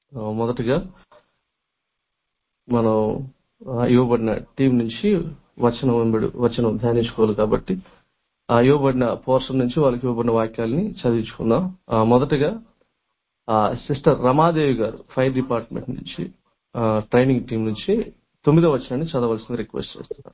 ఆ, మొదటగా మనం ఆ, ఇవ్వబడిన టీం నుంచి వచనం వెంబడి వచనం ధ్యానించుకోవాలి కాబట్టి ఆ ఇవ్వబడిన పోర్షన్ నుంచి వాళ్ళకి ఇవ్వబడిన వాక్యాలని చదివించుకుందాం ఆ, మొదటగా ఆ, సిస్టర్ రమాదేవి గారు ఫైర్ డిపార్ట్మెంట్ నుంచి ఆ, ట్రైనింగ్ టీం నుంచి తొమ్మిదో వచనాన్ని చదవలసింది రిక్వెస్ట్ చేస్తున్నాను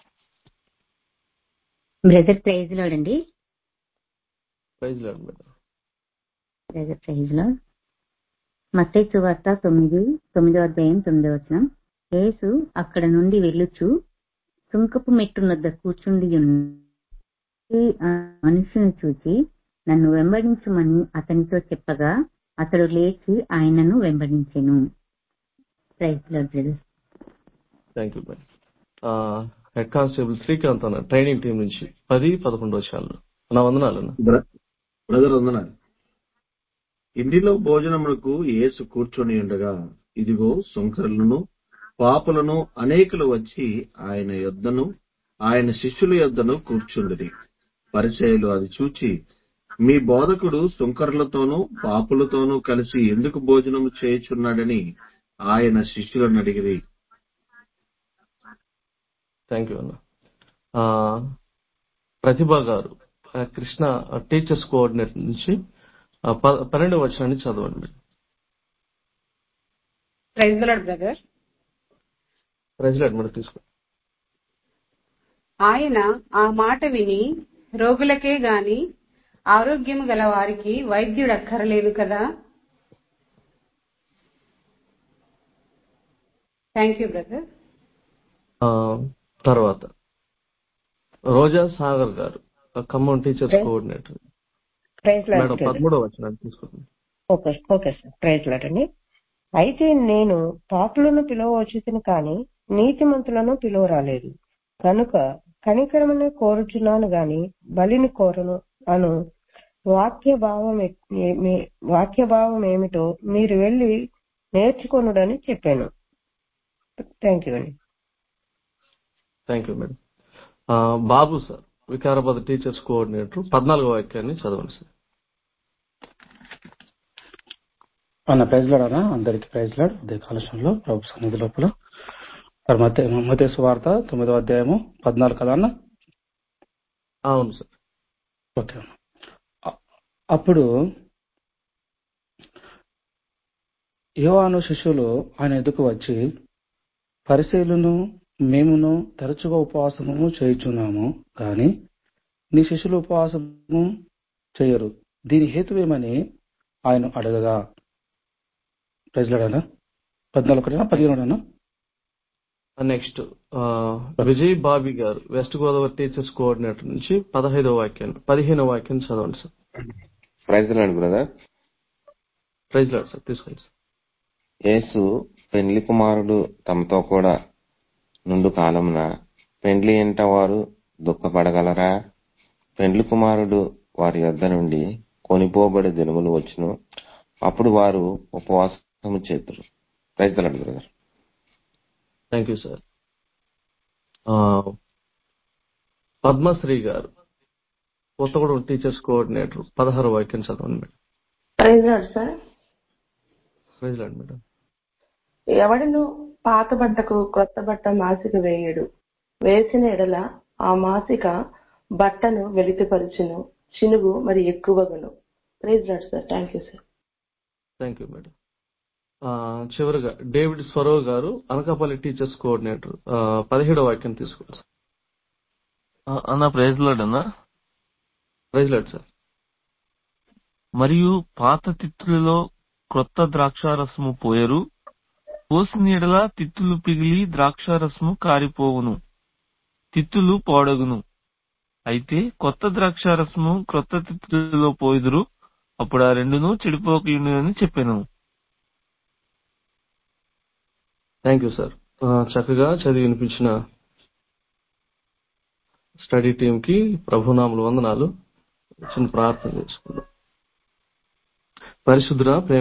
బ్రదర్ ప్రైజ్ లోడండి praise lord madam brother praise lord మత్తయి సువార్త తొమ్మిది తొమ్మిదో అధ్యాయం తొమ్మిదో వచనం యేసు అక్కడ నుండి వెళ్ళుచు సుంకపు మెట్టునొద్ద కూర్చుండి ఉన్న ఆ మనుషుని చూచి నన్ను వెంబడించమని అతనితో చెప్పగా అతడు లేచి ఆయనను వెంబడించెను praise lord brother thank you madam ఆ, హెడ్ కానిస్టేబుల్ శ్రీకాంత్ అన్న ట్రైనింగ్ టీం నుంచి పది పదకొండు వచ్చాను నా వందనాలు అన్న బ్ర- బ్రదర్ వందనాలు ఇంటిలో భోజనమునకు యేసు కూర్చొని ఉండగా ఇదిగో సుంకరులను పాపులను అనేకులు వచ్చి ఆయన యొద్దను ఆయన శిష్యుల యొద్దను కూర్చుండిరి పరిచయులు అది చూచి మీ బోధకుడు సుంకరులతోనూ పాపులతోనూ కలిసి ఎందుకు భోజనము చేయుచున్నాడని ఆయన శిష్యులను అడిగిరి థ్యాంక్ యూ అన్న ఆ, ప్రతిభ గారు ఆ, కృష్ణ టీచర్స్ కోఆర్డినేటర్ నుంచి ఆ, ప- పన్నెండవ వచనాన్ని చదవండి madam praise lord brother president madam తీసుకో ఆయన ఆ మాట విని రోగులకే గాని ఆరోగ్యము గల వారికి వైద్యుడు అక్కరలేదు కదా థ్యాంక్ యూ బ్రదర్ ఆ, తర్వాత రోజా సాగర్ గారు ఆ, Khammam teachers praise coordinator praise lord madam brother పదమూడవ వచనాన్ని తీసుకోండి okay okay sir praise lord అండి అయితే నేను పాపులను పిలువవచ్చుతును కానీ నీతిమంతులను పిలువరాలేదు కనుక కనికరమనే కోరుచున్నాను గాని బలిని కోరను అను వాక్య భావం ఏ- మీ- వాక్య భావం ఏమిటో మీరు వెళ్ళి నేర్చుకొనుడని చెప్పాను థ్యాంక్ యూ అండి థ్యాంక్ యూ మేడం ఆ, Babu sir Vikarabad teachers coordinator పద్నాలుగో వాక్యాన్ని చదవండి సార్ అన్న ప్రైజ్ లాడ్ అన్న అందరికి ప్రైజ్ లాడ్ ఉదయ కాలశంలో ప్రభు సన్నిధి లోపల మరి మతే మతేసు వార్త తొమ్మిదో అధ్యాయము పద్నాలుగు కదా అన్న అవును సార్ ఓకే అన్న అ- అప్పుడు యోవాను శిష్యులు ఆయన ఎదుకు వచ్చి పరిశీలను మేమును తరచుగా ఉపవాసము చేయుచున్నాము కానీ నీ శిష్యులు ఉపవాసము చేయరు దీని హేతువేమని ఆయన అడగగా ప్రజలాడనా పద్నాలుగు ఒకటినా పదిహేనునా నెక్స్ట్ విజయ్ బాబీ గారు వెస్ట్ గోదావరి టీచర్స్ కోఆర్డినేటర్ నుంచి పదహైదవ వాక్యాన్ని పదిహేనవ వాక్యాన్ని చదవండి sir praise lord brother praise lord sir తీసుకోండి సార్ యేసు పెండ్లి కుమారుడు తమతో కూడా నుండు కాలమున పెండ్లి ఎంట వారు దుఃఖపడగలరా పెండ్లి కుమారుడు వారి యొద్ద నుండి కొనిపోబడి దినములు వచ్చును అప్పుడు వారు ఉపవాసము చేతురు praise lord brother thank you sir Padmashri గారు కొత్తగూడెం టీచర్స్ కోఆర్డినేటర్ పదహారు వాక్యం చదవండి madam praise lord sir praise lord madam ఎవడను పాత బట్టకు కొత్త బట్ట మాసిక వేయడు వేసిన ఎడల ఆ మాసిక బట్టను వెలితిపరచును చినుగు మరి ఎక్కువగును praise lord sir thank you sir thank you madam ఆ, చివరిగా డేవిడ్ స్వరవ్ గారు అనకాపల్లి టీచర్స్ కోఆర్డినేటర్ ఆ, పదిహేడవ వాక్యం తీసుకోండి సార్ ఆ, అన్న ప్రైజ్ లార్డ్ అన్న ప్రైజ్ లాడ్ సార్ మరియు పాత తిత్తులలో క్రొత్త ద్రాక్షారసము పోయరు పోసిన ఎడల తిత్తులు పిగిలి ద్రాక్షారసము కారిపోవును తిత్తులు పోడగును అయితే కొత్త ద్రాక్షారసము క్రొత్త తిత్తులలో పోయిదురు అప్పుడు ఆ రెండును చెడిపోకయును అని చెప్పాను థ్యాంక్ యూ సార్ ఆ, చక్కగా చదివి వినిపించిన స్టడీ టీమ్ కి ప్రభునాములు వందనాలు చిన్న ప్రార్థన చేసుకుందాం పరిశుద్ధుర ప్రేమ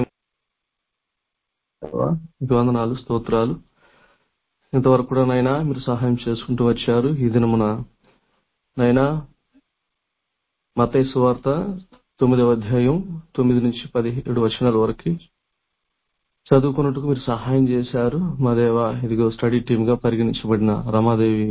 మీకు వందనాలు స్తోత్రాలు ఇంతవరకు కూడా నైనా మీరు సహాయం చేసుకుంటూ వచ్చారు ఈ దినమున నైనా మతైసు వార్త తొమ్మిదవ అధ్యాయం తొమ్మిది నుంచి పదిహేడు వచనాల వరకు చదువుకున్నట్టుకు మీరు సహాయం చేశారు మా దేవ ఇదిగో స్టడీ టీమ్ గా పరిగణించబడిన రమాదేవి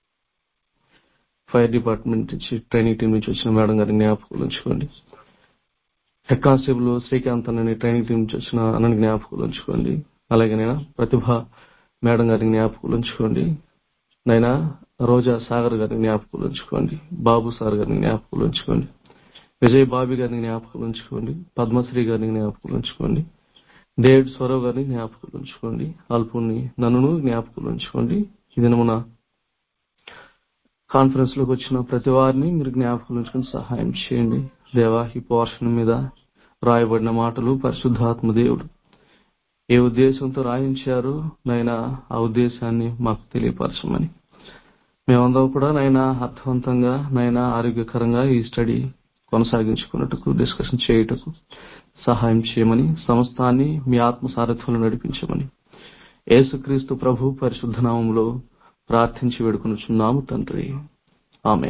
ఫైర్ డిపార్ట్మెంట్ నుంచి ట్రైనింగ్ టీం నుంచి వచ్చిన మేడం గారిని జ్ఞాపకాలు ఉంచుకోండి హెడ్ కానిస్టేబుల్ శ్రీకాంత్ అనే ట్రైనింగ్ టీం నుంచి వచ్చిన అన్నని జ్ఞాపకాలు ఉంచుకోండి అలాగే నేను ప్రతిభ మేడం గారిని జ్ఞాపకాలు ఉంచుకోండి నైనా రోజా సాగర్ గారిని జ్ఞాపకాలు ఉంచుకోండి బాబు సార్ గారిని జ్ఞాపకాలు ఉంచుకోండి విజయ్ బాబీ గారిని జ్ఞాపకాలు ఉంచుకోండి పద్మశ్రీ గారిని జ్ఞాపకాలు ఉంచుకోండి డేవిడ్ స్వరవ్ గారిని జ్ఞాపకాలు ఉంచుకోండి అల్పుని నన్ను జ్ఞాపకాలు ఉంచుకోండి ఇది మన కాన్ఫరెన్స్ లోకి వచ్చిన ప్రతి వారిని మీరు జ్ఞాపకాలు ఉంచుకొని సహాయం చేయండి దేవా ఈ పోర్షన్ మీద రాయబడిన మాటలు పరిశుద్ధాత్మ దేవుడు ఏ ఉద్దేశంతో రాయించారు నైనా ఆ ఉద్దేశాన్ని మాకు తెలియపరచమని మేమందరం కూడా నైనా అర్థవంతంగా నైనా ఆరోగ్యకరంగా ఈ స్టడీ కొనసాగించుకున్నట్టుకు డిస్కషన్ చేయుటకు సహాయం చేయమని సంస్థాన్ని మీ ఆత్మ సారథ్యంలో నడిపించమని యేసుక్రీస్తు ప్రభు పరిశుద్ధ నామంలో ప్రార్థించి వేడుకొనుచున్నాము తండ్రి ఆమె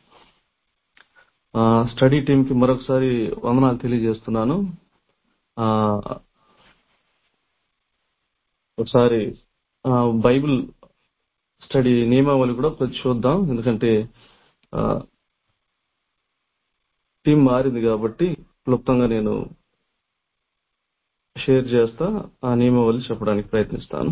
స్టడీ టీం కి మరొకసారి వందనాలు తెలియజేస్తున్నాను ఆ, ఒకసారి ఆ, బైబిల్ స్టడీ నియమావళి కూడా కొంచెం చూద్దాం ఎందుకంటే ఆ, టీం మారింది కాబట్టి క్లుప్తంగా నేను షేర్ చేస్తా ఆ నియమావళి చెప్పడానికి ప్రయత్నిస్తాను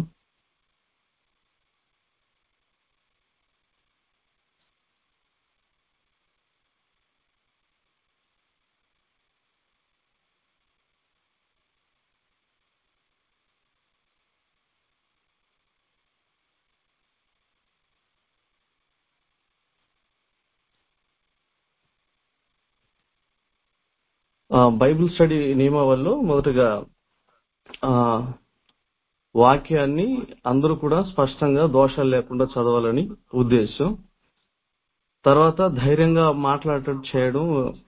ఆ, బైబిల్ స్టడీ నియమావళిలో మొదటగా ఆ, వాక్యాన్ని అందరూ కూడా స్పష్టంగా దోషాలు లేకుండా చదవాలని ఉద్దేశం తర్వాత ధైర్యంగా మాట్లాడటం చేయడం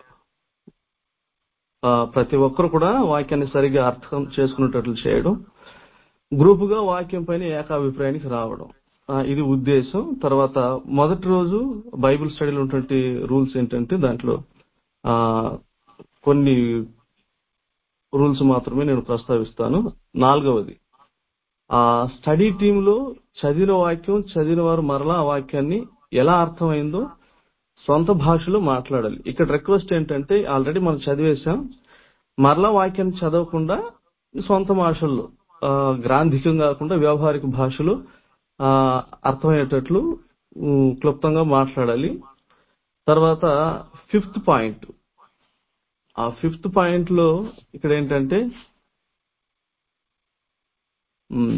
ఆ, ప్రతి ఒక్కరు కూడా వాక్యాన్ని సరిగా అర్థం చేసుకునేటట్లు చేయడం గ్రూపుగా వాక్యం పైన ఏకాభిప్రాయానికి రావడం ఆ, ఇది ఉద్దేశం తర్వాత మొదటి రోజు బైబిల్ స్టడీలో ఉన్నటువంటి రూల్స్ ఏంటంటే దాంట్లో ఆ, కొన్ని రూల్స్ మాత్రమే నేను ప్రస్తావిస్తాను నాలుగవది ఆ స్టడీ టీంలో చదివిన వాక్యం చదివిన వారు మరలా ఆ వాక్యాన్ని ఎలా అర్థమైందో సొంత భాషలో మాట్లాడాలి ఇక్కడ రిక్వెస్ట్ ఏంటంటే ఆల్రెడీ మనం చదివేశాం మరలా వాక్యాన్ని చదవకుండా సొంత భాషల్లో ఆ, గ్రాంధికం కాకుండా వ్యవహారిక భాషలో ఆ, అర్థమయ్యేటట్లు ఉమ్, క్లుప్తంగా మాట్లాడాలి తర్వాత ఫిఫ్త్ పాయింట్ ఆ ఫిఫ్త్ పాయింట్ లో ఇక్కడ ఏంటంటే ఉమ్,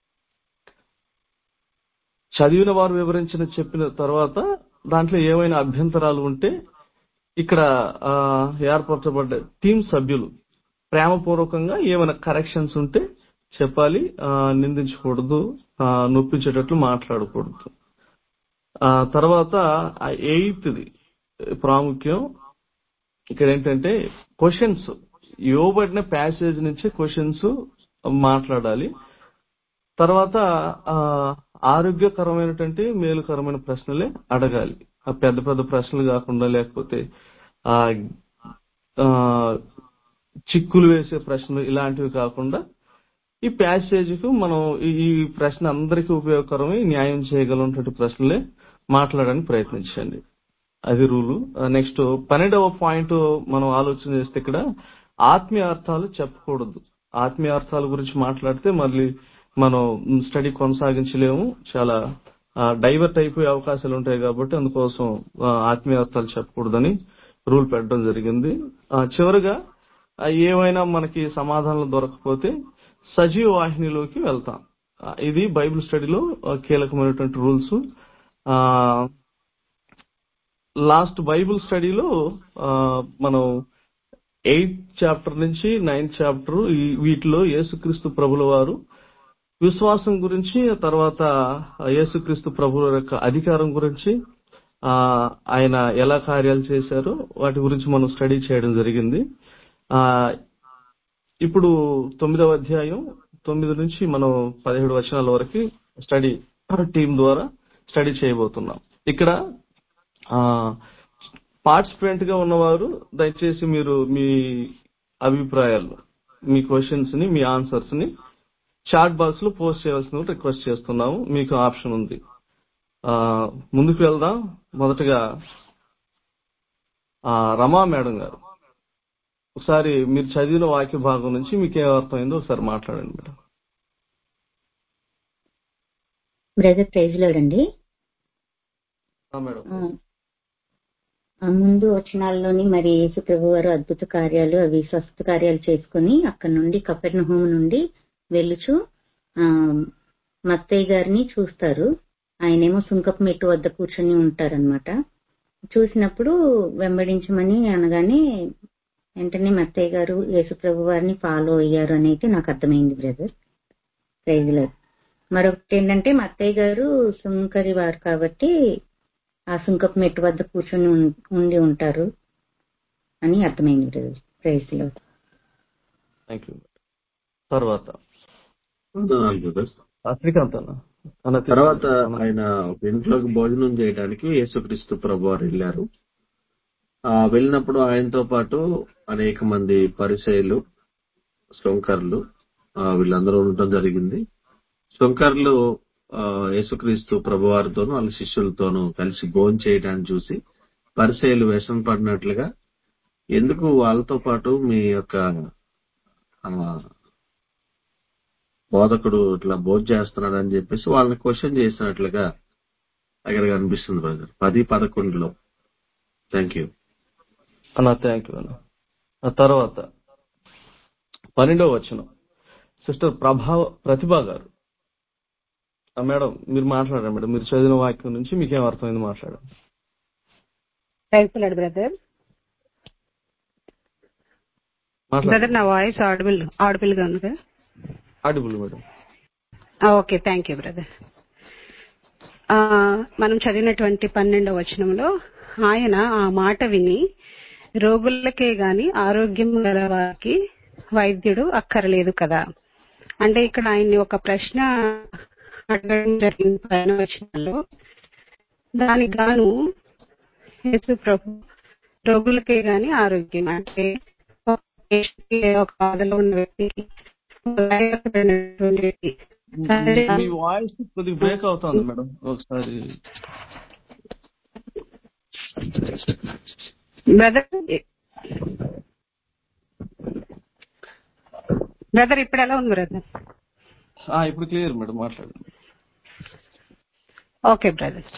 చదివిన వారు వివరించిన చెప్పిన తర్వాత దాంట్లో ఏమైనా అభ్యంతరాలు ఉంటే ఇక్కడ ఆ, ఏర్పరచబడ్డ టీం సభ్యులు ప్రేమపూర్వకంగా ఏమైనా కరెక్షన్స్ ఉంటే చెప్పాలి ఆ, నిందించకూడదు ఆ, నొప్పించేటట్లు మాట్లాడకూడదు ఆ తర్వాత ఎయిత్ది ప్రాముఖ్యం ఇక్కడ ఏంటంటే క్వశ్చన్స్ ఇవ్వబడిన ప్యాసేజ్ నుంచి క్వశ్చన్స్ మాట్లాడాలి తర్వాత ఆ, ఆరోగ్యకరమైనటువంటి మేలుకరమైన ప్రశ్నలే అడగాలి ఆ పెద్ద పెద్ద ప్రశ్నలు కాకుండా లేకపోతే ఆ ఆ, చిక్కులు వేసే ప్రశ్నలు ఇలాంటివి కాకుండా ఈ ప్యాసేజ్ కు మనం ఈ ఈ ప్రశ్న అందరికీ ఉపయోగకరమై న్యాయం చేయగలిగినటువంటి ప్రశ్నలే మాట్లాడడానికి ప్రయత్నించండి అది రూలు నెక్స్ట్ పన్నెండవ పాయింట్ మనం ఆలోచన చేస్తే ఇక్కడ ఆత్మీయ అర్థాలు చెప్పకూడదు ఆత్మీయ అర్థాల గురించి మాట్లాడితే మళ్ళీ మనం స్టడీ కొనసాగించలేము చాలా డైవర్ట్ అయిపోయే అవకాశాలు ఉంటాయి కాబట్టి అందుకోసం ఆ, ఆత్మీయ అర్థాలు చెప్పకూడదని రూల్ పెట్టడం జరిగింది ఆ, చివరగా ఆ, ఏమైనా మనకి సమాధానాలు దొరకకపోతే సజీవ వాహినిలోకి వెళ్తాం ఆ, ఇది బైబిల్ స్టడీలో ఆ, కీలకమైనటువంటి రూల్స్ లాస్ట్ బైబిల్ స్టడీలో ఆ, మనం ఎయిత్ చాప్టర్ నుంచి నైన్త్ చాప్టర్ వీటిలో యేసుక్రీస్తు ప్రభుల వారు విశ్వాసం గురించి ఆ తర్వాత యేసుక్రీస్తు ప్రభుల యొక్క అధికారం గురించి ఆ ఆయన ఎలా కార్యాలు చేశారో వాటి గురించి మనం స్టడీ చేయడం జరిగింది ఆ ఇప్పుడు తొమ్మిదవ అధ్యాయం తొమ్మిది నుంచి మనం పదిహేడు వచనాల వరకు స్టడీ టీం ద్వారా స్టడీ చేయబోతున్నాం ఇక్కడ ఆ పార్టిసిపెంట్ గా ఉన్నవారు దయచేసి మీరు మీ అభిప్రాయాలు మీ క్వశ్చన్స్ ని మీ ఆన్సర్స్ ని చాట్ బాక్స్ లో పోస్ట్ చేయాల్సిన రిక్వెస్ట్ చేస్తున్నాము మీకు ఆప్షన్ ఉంది ఆ, ముందుకు వెళ్దాం మొదటగా ఆ, రమా మేడం గారు ఒకసారి మీరు చదివిన వాక్య భాగం నుంచి మీకు ఏం అర్థమైందో ఒకసారి మాట్లాడండి మేడం బ్రదర్ ప్రైజ్ లోడండి ఆ, మేడం ఆ ముందు వచనాల్లోని మరి యేసు ప్రభు వారు అద్భుత కార్యాలు అవి స్వస్థ కార్యాలు చేసుకుని అక్కడ నుండి కపెర్నహూము నుండి వెళ్ళుచు ఆ మత్తయ్య గారిని చూస్తారు ఆయనేమో సుంకపు మెట్టు వద్ద కూర్చొని ఉంటారనమాట చూసినప్పుడు వెంబడించమని అనగానే వెంటనే మత్తయ్య గారు యేసు ప్రభు వారిని ఫాలో అయ్యారు అనేది నాకు అర్థమైంది బ్రదర్ ప్రైజ్ లో మరొకటి ఏంటంటే మత్తయ్య గారు సుంకరి వారు కాబట్టి ఆ సుంకపు మెట్టు వద్ద కూర్చొని ఉం- ఉండి ఉంటారు అని అర్థమైంది brother praise lord thank you తర్వాత వందనాలు బ్రదర్స్ ఆ, శ్రీకాంత్ అన్న అన్న తర్వాత తీసుకుంటాను. ఆయన ఒక ఇంట్లోకి భోజనం చేయడానికి యేసుక్రీస్తు ప్రభు వారు వెళ్ళారు ఆ వెళ్ళినప్పుడు ఆయనతో పాటు అనేక మంది పరిచయులు శంకర్లు వీళ్ళందరూ ఉండటం జరిగింది శంకర్లు ఆ, యేసుక్రీస్తు ప్రభువారితోనూ వాళ్ళ శిష్యులతోనూ కలిసి భోజనం చేయడాన్ని చూసి పరిచయులు వ్యసన పడినట్లుగా ఎందుకు వాళ్ళతో పాటు మీ యొక్క ఆ, బోధకుడు ఇట్లా బోధ చేస్తున్నాడు అని చెప్పేసి వాళ్ళని క్వశ్చన్ చేసినట్లుగా దగ్గర కనిపిస్తుంది బ్రదర్ పది పదకొండులో థ్యాంక్ యూ అన్న థ్యాంక్ యూ అన్న ఆ తర్వాత పన్నెండవ వచనం సిస్టర్ ప్రభావ ప్రతిభ గారు ఆ, మేడం మీరు మాట్లాడండి మేడం మీరు చదివిన వాక్యం నుంచి మీకేం అర్థమైంది మాట్లాడండి రైతులాడు బ్రదర్ బ్రదర్ మాట్లాడండి నా వాయిస్ ఆడిబుల్ ఆడిబుల్ గా ఉంది కదా audible madam okay thank you brother మనం చదివినటువంటి పన్నెండవ వచనంలో ఆయన ఆ మాట విని రోగులకే గాని ఆరోగ్యం గల వారికి వైద్యుడు అక్కరలేదు కదా అంటే ఇక్కడ ఆయన్ని ఒక ప్రశ్న అడగడం జరిగింది పైన వచనంలో దానికి గాను యేసు ప్రభు రోగులకే గాని ఆరోగ్యం అంటే ఒక patient కి, ఒక బాధలో ఉన్న వ్యక్తికి ఒక గాయపడినటువంటి వ్యక్తి మీ మీ వాయిస్ కొద్దిగా బ్రేక్ అవుతుంది మేడం ఒకసారి బ్రదర్ బ్రదర్ ఇప్పుడు ఎలా ఉంది బ్రదర్ ఆ, ఇప్పుడు క్లియర్ మేడం మాట్లాడండి ఓకే బ్రదర్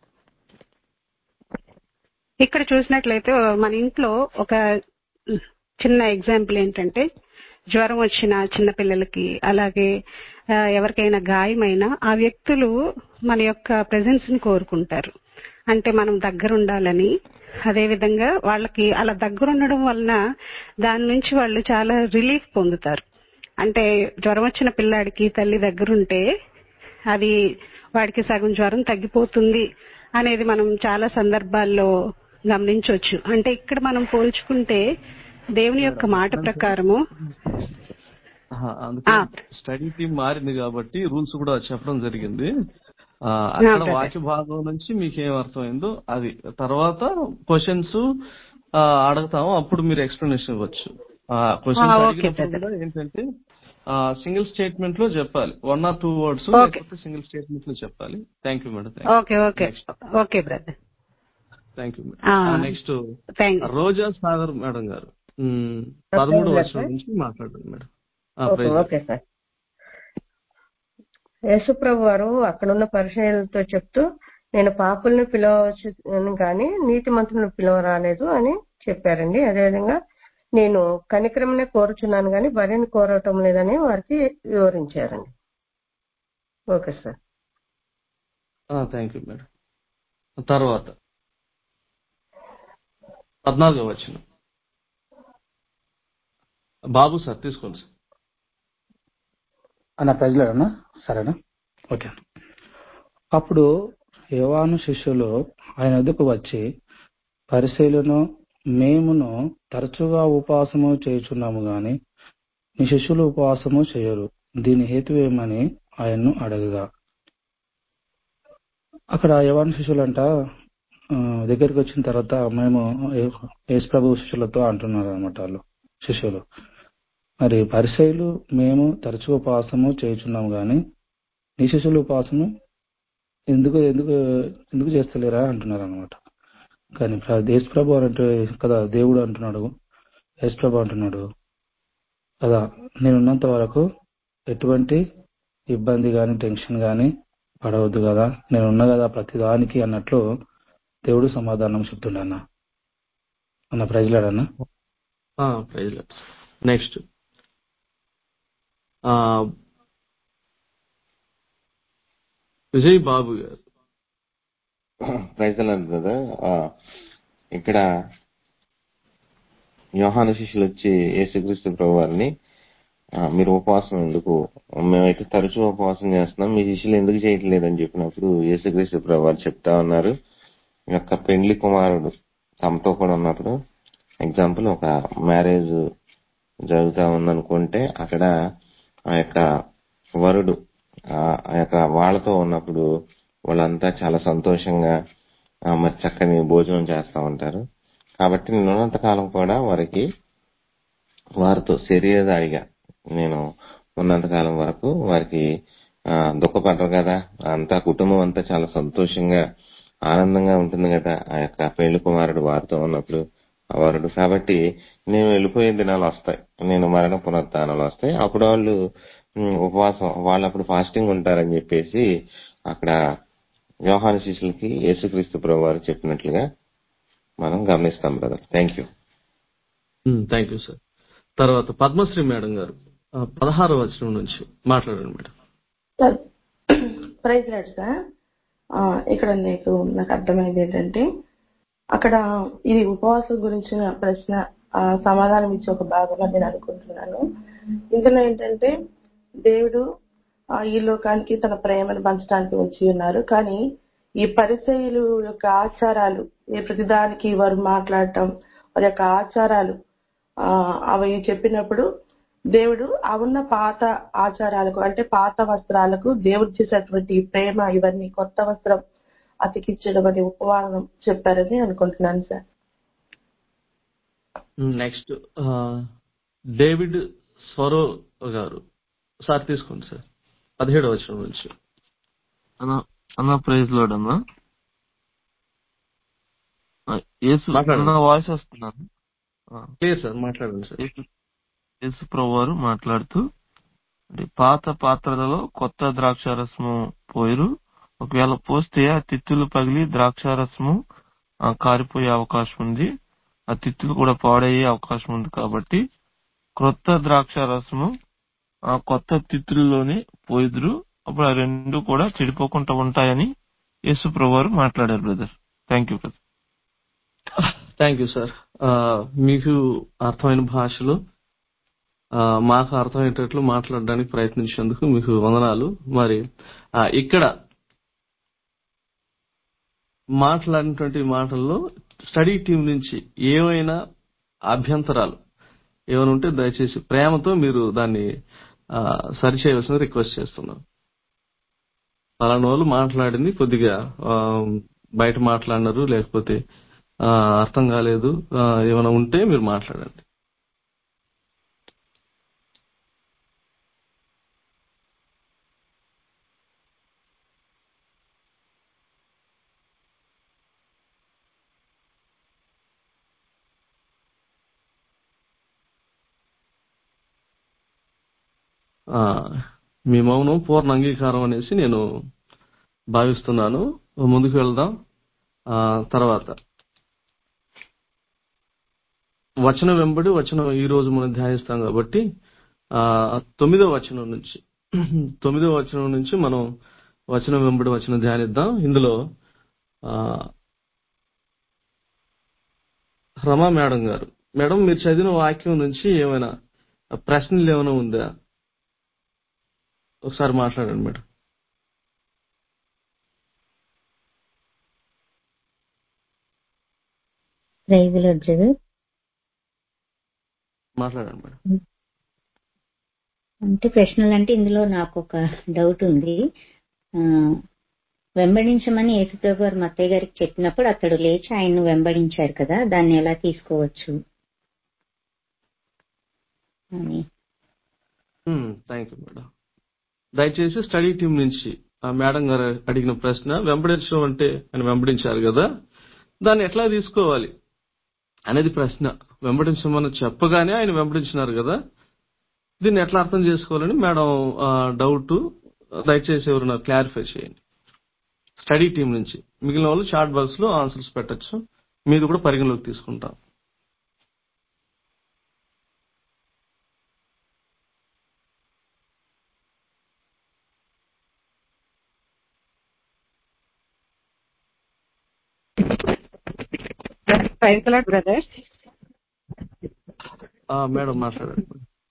ఇక్కడ చూసినట్లయితే మన ఇంట్లో ఒక చిన్న ఎగ్జాంపుల్ ఏంటంటే జ్వరం వచ్చిన చిన్న పిల్లలకి అలాగే ఆ, ఎవరికైనా గాయమైనా ఆ వ్యక్తులు మన యొక్క ప్రెజెన్స్ ని కోరుకుంటారు అంటే మనం దగ్గర ఉండాలని అదే విధంగా వాళ్ళకి అలా దగ్గర ఉండడం వలన దాని నుంచి వాళ్ళు చాలా రిలీఫ్ పొందుతారు అంటే జ్వరం వచ్చిన పిల్లాడికి తల్లి దగ్గరుంటే అది వాడికి సగం జ్వరం తగ్గిపోతుంది అనేది మనం చాలా సందర్భాల్లో గమనించవచ్చు అంటే ఇక్కడ మనం పోల్చుకుంటే దేవుని యొక్క మాట ప్రకారము ఆహా, అందుకే ఆ. స్టడీ టీం మారింది కాబట్టి రూల్స్ కూడా చెప్పడం జరిగింది ఆ, అక్కడ brother. వాక్య భాగం నుంచి మీకు ఏం అర్థమైందో అది తర్వాత క్వశ్చన్స్ అడుగుతాము అప్పుడు మీరు ఎక్స్ప్లెనేషన్ ఇవ్వచ్చు క్వశ్చన్స్ ఆ, okay, అడిగినప్పుడు brother. కూడా ఏంటంటే సింగిల్ స్టేట్మెంట్ లో చెప్పాలి one or two words Okay. లేకపోతే సింగిల్ స్టేట్మెంట్ లో చెప్పాలి thank you madam okay okay okay brother thank you ఆ. Madam next thank Roja Sagar madam గారు మ్, పదమూడు వర్షం నుంచి మాట్లాడండి మేడం ఆ, okay praise the Lord. Okay sir యేసుప్రభు వారు అక్కడున్న పరిచయాలతో చెప్తూ నేను పాపుల్ని పిలవచ్చు కానీ నీతి మంత్రులను పిలవ రాలేదు అని చెప్పారండి అదేవిధంగా నేను కనికరమనే కోరుచున్నాను కానీ బలిని కోరటం లేదని వారికి వివరించారండి okay sir thank you madam తర్వాత పద్నాలుగో వచ్చిన బాబు సార్ తీసుకోండి సార్ అన్న ప్రజలేడన్నా సరేనా ఓకే అప్పుడు యోవాను శిష్యులు ఆయన ఎదుకు వచ్చి పరిశీలను మేమును తరచుగా ఉపవాసము చేయుచున్నాము గాని నీ శిష్యులు ఉపవాసము చేయరు దీని హేతువేమని ఆయన్ను అడగగా అక్కడ యవాన్ శిష్యులంట ఆ, దగ్గరికి వచ్చిన తర్వాత మేము యేసు ప్రభు శిష్యులతో అంటున్నారు అనమాట వాళ్ళు శిష్యులు మరి పరిసయులు మేము తరచు ఉపవాసము చేయుచున్నాము గాని నీ శిష్యులు ఉపవాసము ఎందుకు ఎందుకు ఎందుకు చేస్తలేరా అంటున్నారు అనమాట కానీ ప్ర- యేసు ప్రభు అంటే కదా దేవుడు అంటున్నాడు యేసు ప్రభు అంటున్నాడు కదా నేనున్నంత వరకు ఎటువంటి ఇబ్బంది గాని టెన్షన్ గాని పడవద్దు కదా నేను ఉన్నా కదా ప్రతి దానికి అన్నట్లు దేవుడు సమాధానం చెప్తుండ అన్న అన్న ప్రజలాడన్నా ప్రైజ్ నెక్స్ట్ విజయ్ బాబు గారు ప్రైజ్ బ్రదర్ ఇక్కడ యోహాను శిష్యులు వచ్చి యేసుక్రీస్తు ప్రభు వారిని ఆ, మీరు ఉపవాసం ఎందుకు మేమైతే తరచూ ఉపవాసం చేస్తున్నాం మీ శిష్యులు ఎందుకు చేయట్లేదు అని చెప్పినప్పుడు యేసుక్రీస్తు ప్రభు వారు చెప్తా ఉన్నారు ఈ యొక్క పెండ్లి కుమారుడు తమతో కూడా ఉన్నప్పుడు ఎగ్జాంపుల్ ఒక మ్యారేజ్ జరుగుతా ఉందనుకుంటే అక్కడ ఆ యొక్క వరుడు ఆ ఆ యొక్క వాళ్ళతో ఉన్నప్పుడు వాళ్ళంతా చాలా సంతోషంగా ఆ, మరి చక్కని భోజనం చేస్తా ఉంటారు కాబట్టి నేను ఉన్నంత కాలం కూడా వారికి వారితో శరీరదారిగా నేను ఉన్నంత కాలం వరకు వారికి ఆ, దుఃఖపడరు కదా అంతా కుటుంబం అంతా చాలా సంతోషంగా ఆనందంగా ఉంటుంది కదా ఆ యొక్క పెళ్లి కుమారుడు వారితో ఉన్నప్పుడు ఆ వరుడు కాబట్టి నేను వెళ్ళిపోయే దినాలు వస్తాయి నేను మరణ పునరుత్నాలు వస్తాయి అప్పుడు వాళ్ళు ఉమ్, ఉపవాసం వాళ్ళు అప్పుడు ఫాస్టింగ్ ఉంటారని చెప్పేసి అక్కడ వ్యవహార శిష్యులకి యేసుక్రీస్తు ప్రభు వారు చెప్పినట్లుగా మనం గమనిస్తాం brother thank you thank you sir తర్వాత పద్మశ్రీ మేడం గారు ఆ, పదహారవ వచనం నుంచి మాట్లాడండి madam sir praise lord sir ఆ, ఇక్కడ నీకు నాకు అర్థమైంది ఏంటంటే అక్కడ ఇది ఉపవాసం గురించిన ప్రశ్న ఆ, సమాధానం ఇచ్చే ఒక భాగం అని నేను అనుకుంటున్నాను ఇందులో ఏంటంటే దేవుడు ఆ, ఈ లోకానికి తన ప్రేమను పంచడానికి వచ్చి ఉన్నారు కానీ ఈ పరిచయులు యొక్క ఆచారాలు ఏ ప్రతిదానికి వారు మాట్లాడటం వారి యొక్క ఆచారాలు ఆ, అవి చెప్పినప్పుడు దేవుడు ఆ ఉన్న పాత ఆచారాలకు అంటే పాత వస్త్రాలకు దేవుడు చేసేటువంటి ప్రేమ ఇవన్నీ కొత్త వస్త్రం అతికించడం అని ఉపవాదం చెప్పారని అనుకుంటున్నాను సార్ నెక్స్ట్ డేవిడ్ స్వరో గారు సార్ తీసుకోండి సార్ పదిహేడవ వచనం నుంచి అన్న అన్న ప్రైజ్ లోడ్ అన్న ఆ, యేసు మాట్లాడండి. నా వాయిస్ వస్తున్నాను ఆ, క్లియర్ సార్ మాట్లాడండి సార్ యేసు యేసు ప్రభు వారు మాట్లాడుతూ అంటే పాత పాత్రలలో కొత్త ద్రాక్షారసము పోయిరు ఒకవేళ పోస్తే ఆ తిత్తులు పగిలి ద్రాక్షారసము ఆ, కారిపోయే అవకాశం ఉంది ఆ తిత్తులు కూడా పాడయ్యే అవకాశం ఉంది కాబట్టి క్రొత్త ద్రాక్షారసము ఆ కొత్త తిత్తుల్లోనే పోయిదురు అప్పుడు ఆ రెండు కూడా చెడిపోకుండా ఉంటాయని యేసు ప్రభు వారు మాట్లాడారు brother thank you brother thank you sir మీకు అర్థమైన భాషలో ఆ, మాకు అర్థమయ్యేటట్లు మాట్లాడడానికి ప్రయత్నించేందుకు మీకు వందనాలు మరి ఆ, ఇక్కడ మాట్లాడినటువంటి మాటల్లో స్టడీ టీం నుంచి ఏవైనా అభ్యంతరాలు ఏమైనా ఉంటే దయచేసి ప్రేమతో మీరు దాన్ని ఆ, సరిచేయవలసిన రిక్వెస్ట్ చేస్తున్నాం పలానా వాళ్ళు మాట్లాడింది కొద్దిగా ఆ, బయట మాట్లాడినారు లేకపోతే ఆ, అర్థం కాలేదు ఆ, ఏమైనా ఉంటే మీరు మాట్లాడండి ఆ, మీ మౌనం పూర్ణ అంగీకారం అనేసి నేను భావిస్తున్నాను ముందుకు వెళ్దాం ఆ, తర్వాత వచనం వెంబడి వచనం ఈ రోజు మనం ధ్యానిస్తాం కాబట్టి ఆ తొమ్మిదో వచనం నుంచి తొమ్మిదో వచనం నుంచి మనం వచనం వెంబడి వచనం ధ్యానిద్దాం ఇందులో ఆ, రమా మేడం గారు మేడం మీరు చదివిన వాక్యం నుంచి ఏమైనా ప్రశ్నలు ఏమైనా ఉందా ఒకసారి మాట్లాడండి మేడం ప్రైజులో బ్రదర్ మాట్లాడండి మేడం అంటే ప్రశ్నలు అంటే ఇందులో నాకు ఒక డౌట్ ఉంది ఆ, వెంబడించమని యేసుప్రభు గారు మత్తయ్య గారికి చెప్పినప్పుడు అతడు లేచి ఆయన్ను వెంబడించారు కదా దాన్ని ఎలా తీసుకోవచ్చు అని థ్యాంక్ యూ మేడం దయచేసి స్టడీ టీం నుంచి ఆ మేడం గారు అడిగిన ప్రశ్న వెంబడించడం అంటే ఆయన వెంబడించారు కదా దాన్ని ఎట్లా తీసుకోవాలి అనేది ప్రశ్న వెంబడించమని చెప్పగానే ఆయన వెంబడించినారు కదా దీన్ని ఎట్లా అర్థం చేసుకోవాలని మేడం డౌట్ దయచేసి ఎవరైనా క్లారిఫై చేయండి స్టడీ టీం నుంచి మిగిలిన వాళ్ళు చాట్ బాక్స్ లో ఆన్సర్స్ పెట్టచ్చు మీది కూడా పరిగణలోకి తీసుకుంటాం బ్రదర్ ఆ, మేడం మాట్లాడండి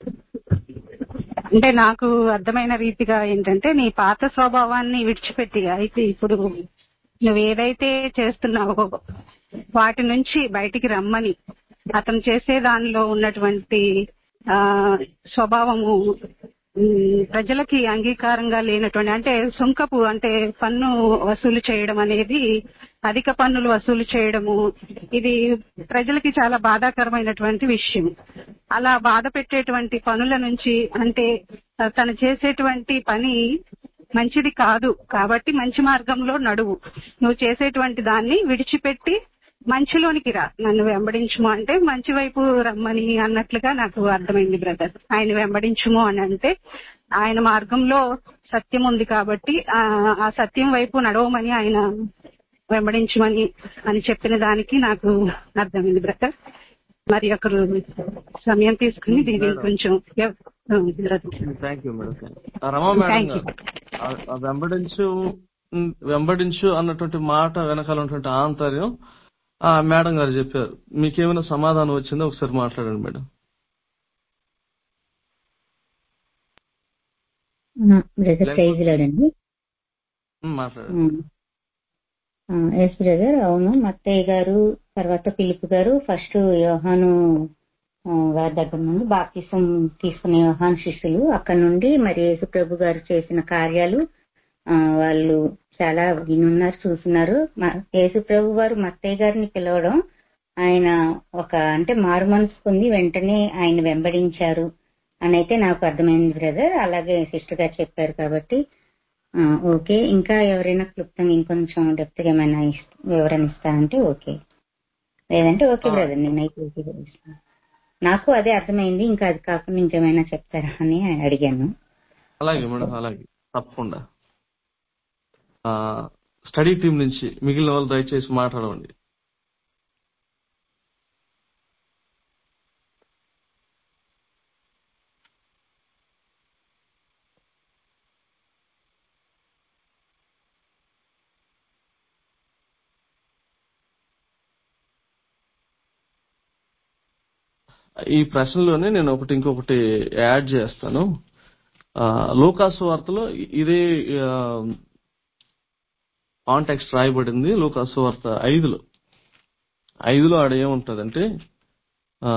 అంటే నాకు అర్థమైన రీతిగా ఏంటంటే నీ పాత స్వభావాన్ని విడిచిపెట్టి అయితే ఇప్పుడు నువ్వు ఏదైతే చేస్తున్నావో వాటి నుంచి బయటికి రమ్మని అతను చేసే దానిలో ఉన్నటువంటి ఆ స్వభావము ఉమ్, ప్రజలకి అంగీకారంగా లేనటువంటి అంటే సుంకపు అంటే పన్ను వసూలు చేయడం అనేది అధిక పన్నులు వసూలు చేయడము ఇది ప్రజలకి చాలా బాధాకరమైనటువంటి విషయం అలా బాధ పెట్టేటువంటి పనుల నుంచి అంటే ఆ, తను చేసేటువంటి పని మంచిది కాదు కాబట్టి మంచి మార్గంలో నడువు నువ్వు చేసేటువంటి దాన్ని విడిచిపెట్టి మంచిలోనికి రా నన్ను వెంబడించుము అంటే మంచి వైపు రమ్మని అన్నట్లుగా నాకు అర్థమైంది బ్రదర్ ఆయన వెంబడించుము అని అంటే ఆయన మార్గంలో సత్యం ఉంది కాబట్టి ఆ ఆ సత్యం వైపు నడవమని ఆయన వెంబడించమని అని చెప్పిన దానికి నాకు అర్థమైంది బ్రదర్ మరి ఒకరు సమయం తీసుకుని దీని కొంచెం బ్రదర్ థ్యాంక్ యూ మేడం ఆ, రమా మేడం Thank you. గారు, ఆ, ఆ వెంబడించు ఉమ్, వెంబడించు అన్నటువంటి మాట వెనకాల ఉన్నటువంటి ఆంతర్యం ఆ మేడం గారు చెప్పారు మీకేమైనా సమాధానం వచ్చిందో ఒకసారి మాట్లాడండి మేడం బ్రదర్ ప్రైజ్ లాడండి ఉమ్, మాట్లాడండి ఎస్ బ్రదర్ అవును మత్తయ్య గారు తర్వాత పిలుపు గారు ఫస్ట్ యోహాను ఆ, వారి దగ్గర నుండి బాప్తిసం తీసుకునే యోహాను శిష్యులు అక్కడ నుండి మరి యేసు ప్రభు గారు చేసిన కార్యాలు ఆ, వాళ్ళు చాలా వినున్నారు చూస్తున్నారు మ- యేసు ప్రభు వారు మత్తయ్య గారిని పిలవడం ఆయన ఒక అంటే మారు మనసు పొంది వెంటనే ఆయన వెంబడించారు అని అయితే నాకు అర్థమైంది బ్రదర్ అలాగే సిస్టర్ గారు చెప్పారు కాబట్టి ఆ, ఓకే ఇంకా ఎవరైనా క్లుప్తంగా ఇంకొంచెం డెప్త్ గా ఏమైనా ఇస్- వివరణ ఇస్తారంటే ఓకే లేదంటే ఓకే ఆ. బ్రదర్ నేనైతే ఓకే ఇస్తాను. నాకు అదే అర్థమైంది ఇంకా అది కాకుండా ఇంకేమైనా చెప్తారా అని అడిగాను అలాగే మేడం అలాగే తప్పకుండా ఆ, స్టడీ టీం నుంచి మిగిలిన వాళ్ళు దయచేసి మాట్లాడండి ఈ ప్రశ్నలోనే నేను ఒకటి ఇంకొకటి యాడ్ చేస్తాను ఆ, లూకాసు వార్తలో ఇదే కాంటాక్స్ట్ రాయబడింది లూకాసు వార్త ఐదులో ఐదులో ఆడ ఏముంటదంటే ఆ,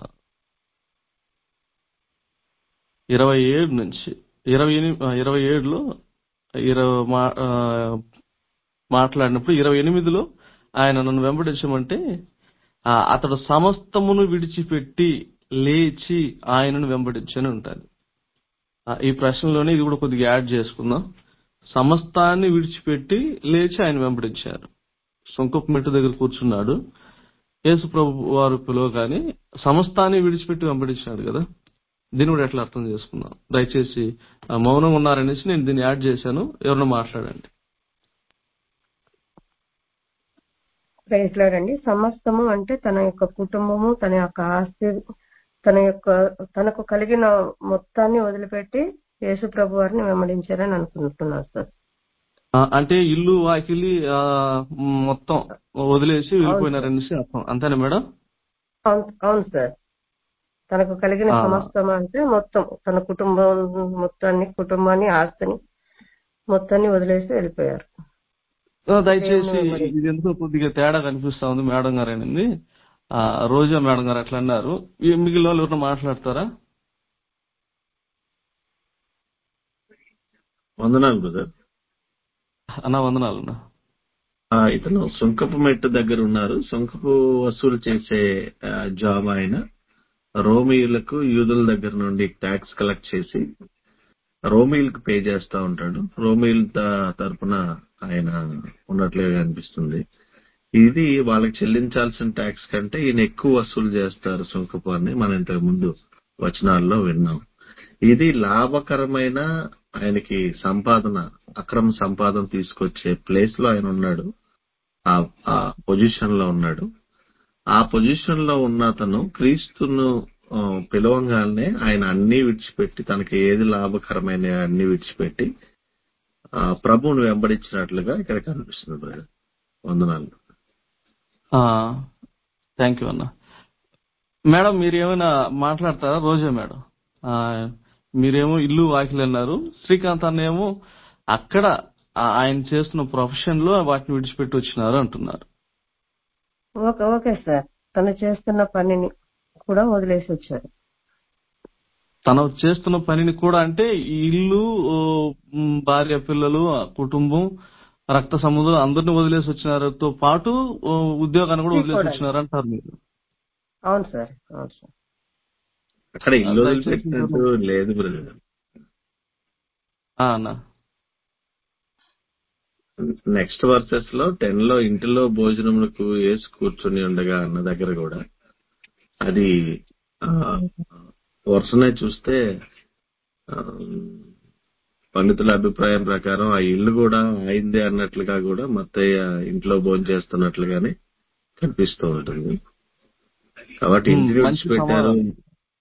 ఇరవై ఏడు నుంచి ఇరవై ఎనిమిది ఇరవై ఏడులో ఇరవై మా- ఆ, మాట్లాడినప్పుడు ఇరవై ఎనిమిదిలో ఆయన నన్ను వెంబడించమంటే ఆ, అతడు సమస్తమును విడిచిపెట్టి లేచి ఆయనను వెంబడించని ఉంటాడు ఆ, ఈ ప్రశ్నలోనే ఇది కూడా కొద్దిగా యాడ్ చేసుకుందాం సమస్తాన్ని విడిచిపెట్టి లేచి ఆయన వెంబడించారు సొంకపు మెట్టు దగ్గర కూర్చున్నాడు యేసు ప్రభు వారు పిలువగానే సమస్తాన్ని విడిచిపెట్టి వెంబడించాడు కదా దీన్ని కూడా ఎట్లా అర్థం చేసుకుందాం దయచేసి ఆ, మౌనంగా ఉన్నారనేసి నేను దీన్ని యాడ్ చేశాను ఎవరినో మాట్లాడండి ప్రైజ్ లార్డ్ అండి సమస్తము అంటే తన యొక్క కుటుంబము తన యొక్క ఆస్తి తన యొక్క తనకు కలిగిన మొత్తాన్ని వదిలిపెట్టి యేసు ప్రభు వారిని వెంబడించారని అనుకుంటున్నారు సార్ ఆ, అంటే ఇల్లు వాకిలి ఆ, మొత్తం వదిలేసి వెళ్ళిపోయినారనేసి అర్థం అంతేనా మేడం అవును అవును సార్ తనకు కలిగిన ఆ. సమస్తం అంటే మొత్తం తన కుటుంబం మొత్తాన్ని కుటుంబాన్ని ఆస్తిని మొత్తాన్ని వదిలేసి వెళ్ళిపోయారు ఆ, దయచేసి దేవుని మరి- ఇది ఎందుకో కొద్దిగా తేడా కనిపిస్తా ఉంది మేడం గారు అనింది ఆ, రోజా మేడం గారు అట్లా అన్నారు ఈ మిగిలిన వాళ్ళు ఎవరైనా మాట్లాడతారా వందనాలు బ్రదర్ అన్న వందనాలన్నా ఆ, ఇతను సుంకపు మెట్టు దగ్గర ఉన్నారు సుంకపు వసూలు చేసే ఆ, జాబ్ ఆయన రోమియులకు యూదుల దగ్గర నుండి ట్యాక్స్ కలెక్ట్ చేసి రోమియులకు పే చేస్తా ఉంటాడు రోమియుల త- తరపున ఆయన ఉన్నట్లుగా అనిపిస్తుంది ఇది వాళ్ళకి చెల్లించాల్సిన ట్యాక్స్ కంటే ఈయన ఎక్కువ వసూలు చేస్తారు సుంకపు అని మనం ఇంతకు ముందు వచనాల్లో విన్నాం ఇది లాభకరమైన ఆయనకి సంపాదన అక్రమ సంపాదన తీసుకొచ్చే ప్లేస్ లో ఆయన ఉన్నాడు ఆ ఆ పొజిషన్ లో ఉన్నాడు ఆ పొజిషన్ లో ఉన్న అతను క్రీస్తును ఆ, పిలవంగానే ఆయన అన్ని విడిచిపెట్టి తనకి ఏది లాభకరమైన అన్ని విడిచిపెట్టి ఆ ప్రభువును వెంబడించినట్లుగా ఇక్కడ కనిపిస్తుంది brother. వందనాలు థ్యాంక్ యూ అన్న మేడం మీరు ఏమైనా మాట్లాడతారా రోజే మేడం ఆ, మీరేమో ఇల్లు వాకిలి అన్నారు శ్రీకాంత్ అన్న ఏమో అక్కడ ఆ- ఆయన చేస్తున్న ప్రొఫెషన్ లో వాటిని విడిచిపెట్టి వచ్చినారు అంటున్నారు ఓకే ఓకే సార్ తను చేస్తున్న పనిని కూడా వదిలేసి వచ్చారు తను చేస్తున్న పనిని కూడా అంటే ఈ ఇల్లు ఓ, మ్, భార్య పిల్లలు ఆ కుటుంబం రక్త సముద్రం అందరిని వదిలేసి వచ్చినారతో పాటు ఓ, ఉద్యోగాన్ని కూడా వదిలేసి కూడా. వచ్చినారు అంటారు మీరు అవును సార్ అవును సార్ అక్కడ ఇల్లు దయచేసి వదిలిపెట్టినట్టు లేదు బ్రదర్ ఆ, అన్న నెక్స్ట్ వర్సెస్ లో టెన్ లో ఇంటిలో భోజనములకు వేసి కూర్చుని ఉండగా అన్న దగ్గర కూడా అది ఆ, వరుసనే చూస్తే ఆ, పండితుల అభిప్రాయం ప్రకారం ఆ ఇల్లు కూడా అయిందే అన్నట్లుగా కూడా మత్తయ్య ఇంట్లో భోజనం చేస్తున్నట్లుగానే కనిపిస్తూ ఉంటుంది కాబట్టి మ్, ఇంటిని మంచి విడిచిపెట్టారు సమాధానం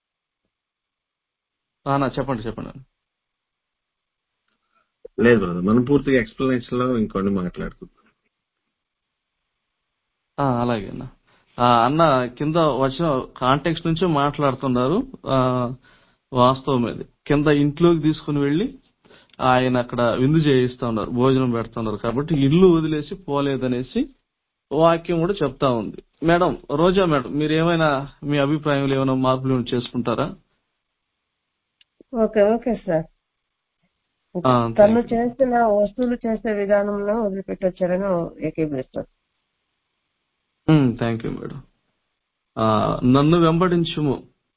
ఆ, అన్న చెప్పండి చెప్పండి లేదు బ్రదర్ మనం పూర్తిగా ఎక్స్ప్లెనేషన్ లో ఇంకొన్ని మాట్లాడుకుందాం ఆ, అలాగే అన్న ఆ, అన్న కింద వచ్చిన కాంటెక్స్ట్ నుంచే మాట్లాడుతున్నారు ఆ, వాస్తవం ఇది కింద ఇంట్లోకి తీసుకుని వెళ్ళి ఆయన అక్కడ విందు చేయిస్తా ఉన్నారు భోజనం పెడుతున్నారు కాబట్టి ఇల్లు వదిలేసి పోలేదనేసి వాక్యం కూడా చెప్తా ఉంది మేడం రోజా మేడం మీరు ఏమైనా మీ అభిప్రాయంలో ఏమైనా మార్పులు ఏమైనా చేసుకుంటారా ఓకే ఓకే సార్ ఆ, తను థాంక్ యూ. చేస్తున్న వస్తువులు చేసే విధానంలో వదిలిపెట్టి వచ్చారని ఏకీభవిస్తారు థ్యాంక్ యూ మేడం ఆ, నన్ను వెంబడించుము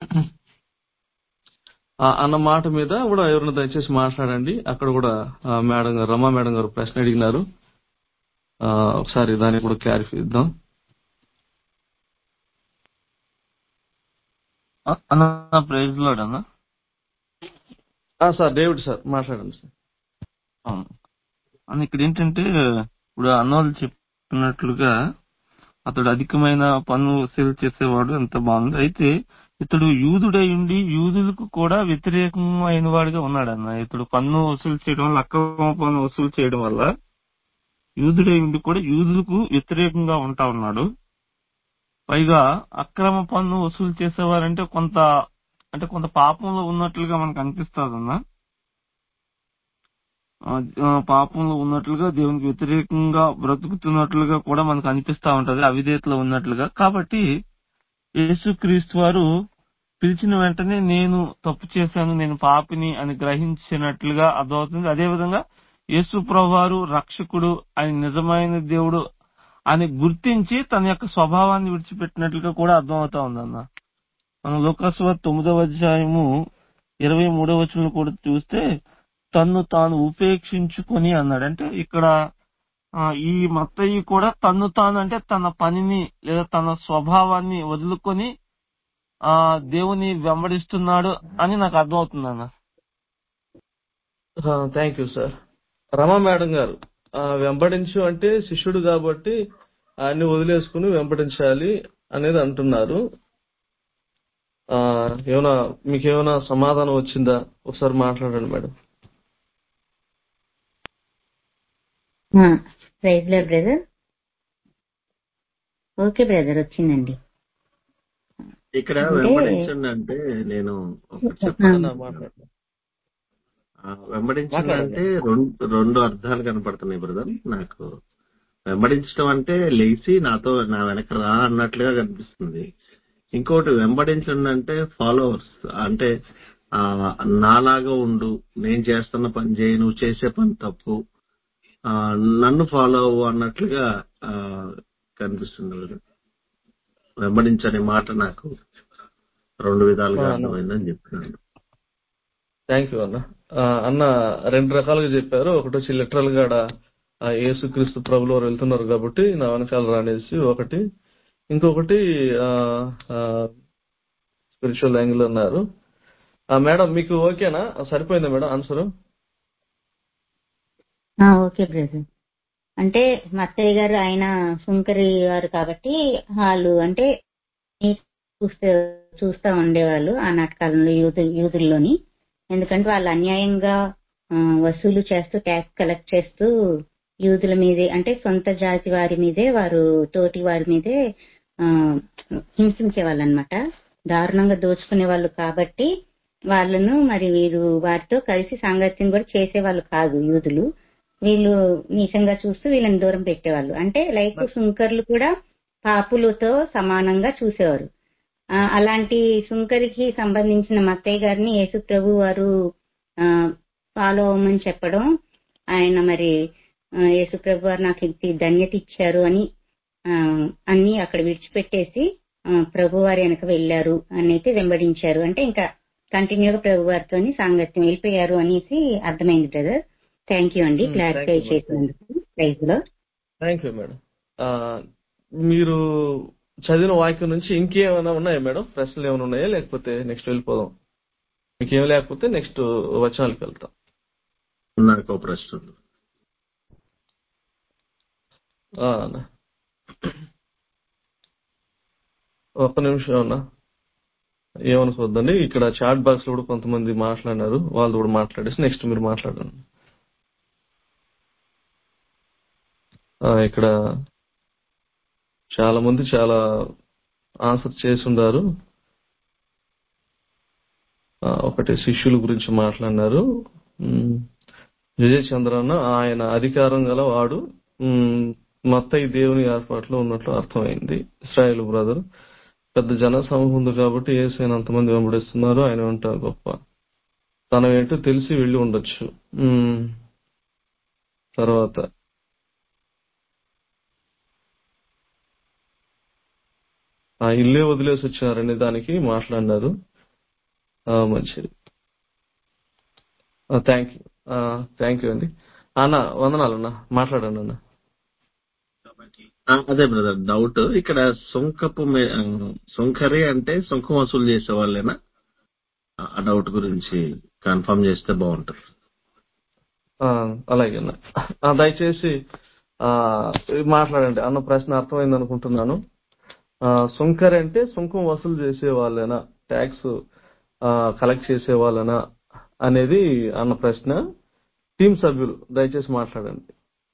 ఆ, అన్న మాట మీద కూడా ఎవరైనా దయచేసి మాట్లాడండి అక్కడ కూడా ఆ, మేడం గారు రమా మేడం గారు ప్రశ్న అడిగినారు ఆ, ఒకసారి దానికి కూడా క్లారిఫై ఇద్దాం అన్న ప్రైజ్ లాడ్ అన్న ఆ, సార్ డేవిడ్ సార్ మాట్లాడండి సార్ అవును అన్న ఇక్కడ ఏంటంటే ఇప్పుడు అన్నవాళ్ళు చెప్పినట్లుగా అతడు అధికమైన పన్ను వసూలు చేసేవాడు ఎంత బాగుంది అయితే ఇతడు యూదుడై ఉండి యూదులకు కూడా వ్యతిరేకమైన వాడిగా ఉన్నాడన్న ఇతడు పన్ను వసూలు చేయడం వల్ల అక్రమ పన్ను వసూలు చేయడం వల్ల యూదుడై ఉండి కూడా యూదులకు వ్యతిరేకంగా ఉంటా ఉన్నాడు పైగా అక్రమ పన్ను వసూలు చేసేవారంటే కొంత అంటే కొంత పాపంలో ఉన్నట్లుగా మనకు అనిపిస్తుంది పాపంలో ఉన్నట్లుగా దేవునికి వ్యతిరేకంగా బ్రతుకుతున్నట్లుగా కూడా మనకు అనిపిస్తా ఉంటది అవిధేతలో ఉన్నట్లుగా కాబట్టి యేసుక్రీస్తు వారు పిలిచిన వెంటనే నేను తప్పు చేశాను నేను పాపిని అని గ్రహించినట్లుగా అర్థమవుతుంది అదేవిధంగా యేసు ప్రభువారు రక్షకుడు ఆయన నిజమైన దేవుడు అని గుర్తించి తన యొక్క స్వభావాన్ని విడిచిపెట్టినట్లుగా కూడా అర్థమవుతా ఉందన్న మనం లోకస్వ తొమ్మిదవ అధ్యాయము ఇరవై మూడవ వచనం కూడా చూస్తే తన్ను తాను ఉపేక్షించుకొని అన్నాడు అంటే ఇక్కడ ఆ, ఈ మత్తయి కూడా తన్ను తాను అంటే తన పనిని లేదా తన స్వభావాన్ని వదులుకొని ఆ దేవుని వెంబడిస్తున్నాడు అని నాకు అర్థమవుతుంది అన్న thank you sir Rama madam గారు ఆ, వెంబడించు అంటే శిష్యుడు కాబట్టి ఆయన్ని వదిలేసుకుని వెంబడించాలి అనేది అంటున్నారు ఆ, ఏమైనా మీకు ఏమైనా సమాధానం వచ్చిందా ఒకసారి మాట్లాడండి madam praise lord brother okay brother వచ్చిందండి ఇక్కడ అంటే- వెంబడించండి అంటే నేను ఒకటి ఆ, చెప్తాను మాట్లాడండి ఆ, వెంబడించండి మాట్లాడండి. అంటే రెండు రెండు అర్థాలు కనపడుతున్నాయి బ్రదర్ నాకు వెంబడించడం అంటే లేచి నాతో నా వెనక రా అన్నట్లుగా కనిపిస్తుంది ఇంకోటి వెంబడించండి అంటే ఫాలోవర్స్ అంటే ఆ నాలాగా ఉండు నేను చేస్తున్న పని చేయి నువ్వు చేసే పని తప్పు ఆ నన్ను ఫాలో అవ్వు అన్నట్లుగా ఆ కనిపిస్తుంది brother. వెంబడించనే మాట నాకు రెండు విధాలుగా ఆ, అన్న అర్థమైందని చెప్పినాను థ్యాంక్ యూ అన్న ఆ, అన్న రెండు రకాలుగా చెప్పారు ఒకటి వచ్చి లిటరల్ గా ఆడ, ఆ యేసుక్రీస్తు ప్రభులో వెళ్తున్నారు కాబట్టి నా వెనకాల రానేసి ఒకటి ఇంకొకటి స్పిరిచువల్ యాంగిల్ అన్నారు ఆ, మేడం మీకు ఓకేనా సరిపోయిందా మేడం ఆన్సర్ ఆ, ఓకే బ్రదర్ అంటే మా అత్తయ్య గారు ఆయన సుంకరి వారు కాబట్టి వాళ్ళు అంటే చూస్తే చూస్తా ఉండేవాళ్ళు ఆ నాటకాలంలో యూత్ యూదుల్లోని ఎందుకంటే వాళ్ళు అన్యాయంగా ఆ, వసూలు చేస్తూ ట్యాక్స్ కలెక్ట్ చేస్తూ యూదుల మీదే అంటే సొంత జాతి వారి మీదే వారు తోటి వారి మీదే ఆ, హింసించే వాళ్ళు అనమాట దారుణంగా దోచుకునే వాళ్ళు కాబట్టి వాళ్ళను మరి వీరు వారితో కలిసి సాంగత్యం కూడా చేసేవాళ్ళు కాదు యూదులు వీళ్ళు నీచంగా చూస్తూ వీళ్ళని దూరం పెట్టేవాళ్ళు అంటే లైక్ సుంకర్లు కూడా పాపులతో సమానంగా చూసేవారు ఆ, అలాంటి సుంకరికి సంబంధించిన మత్తయ్య గారిని యేసు ప్రభు వారు ఫాలో అవ్వమని చెప్పడం ఆయన మరి ఆ, యేసు ప్రభు వారు నాకు ఇంత ధన్యత ఇచ్చారు అని ఆ, అన్ని అక్కడ విడిచిపెట్టేసి ఆ, ప్రభు వారి వెనక వెళ్ళారు అని అయితే వెంబడించారు అంటే ఇంకా కంటిన్యూగా ప్రభు వారితో సాంగత్యం వెళ్ళిపోయారు అనేసి అర్థమైంది బ్రదర్ థ్యాంక్ యూ అండి థ్యాంక్ క్లారిఫై యూ మేడం చేసినందుకు praise lord thank you madam ఆ, మీరు చదివిన వాక్యం నుంచి ఇంకేమైనా ఉన్నాయా మేడం ప్రశ్నలు ఏమైనా ఉన్నాయా లేకపోతే నెక్స్ట్ వెళ్ళిపోదాం మీకేం లేకపోతే నెక్స్ట్ వచనాలకు వెళ్తాం నాకు ఒక ప్రశ్న ఉంది ఆ, అన్న. ఒక్క నిమిషం అన్న ఏమనుకోవద్దండి ఇక్కడ చాట్ బాక్స్ లో కూడా కొంతమంది మాట్లాడినారు వాళ్ళు కూడా మాట్లాడేసి నెక్స్ట్ మీరు మాట్లాడండి ఆ, ఇక్కడ చాలా మంది చాలా ఆన్సర్ చేసి ఉన్నారు ఆ, ఒకటి శిష్యుల గురించి మాట్లాడినారు ఉమ్, విజయ్ చంద్ర అన్న ఆయన అధికారం గల వాడు ఉమ్, మత్తయి దేవుని ఏర్పాట్లో ఉన్నట్లు అర్థమైంది ఇస్రాయేల్ బ్రదర్ పెద్ద జన సమూహం ఉంది కాబట్టి ఏసైనా అంతమంది వెంబడిస్తున్నారు ఆయన వెంట గొప్ప తన ఏంటో తెలిసి వెళ్ళి ఉండొచ్చు ఉమ్, తర్వాత ఆ ఇల్లే వదిలేసి వచ్చినారనే దానికి మాట్లాడినారు ఆ, మంచిది థ్యాంక్ యూ థ్యాంక్ యూ అండి అన్న వందనాలు అన్న మాట్లాడండి అన్న ఆ, అదే బ్రదర్ డౌట్ ఇక్కడ సుంకపు మే- ఆ, సుంకరి అంటే సుంకం వసూలు చేసే వాళ్ళేనా ఆ డౌట్ గురించి కన్ఫర్మ్ చేస్తే బాగుంటుంది ఆ, అలాగే అన్న ఆ, దయచేసి ఆ, మాట్లాడండి అన్న ప్రశ్న అర్థమైంది అనుకుంటున్నాను ఆ, సుంకరి అంటే సుంకం వసూలు చేసే వాళ్ళేనా ట్యాక్స్ కలెక్ట్ చేసే వాళ్ళనా అనేది అన్న ప్రశ్న టీం సభ్యులు దయచేసి మాట్లాడండి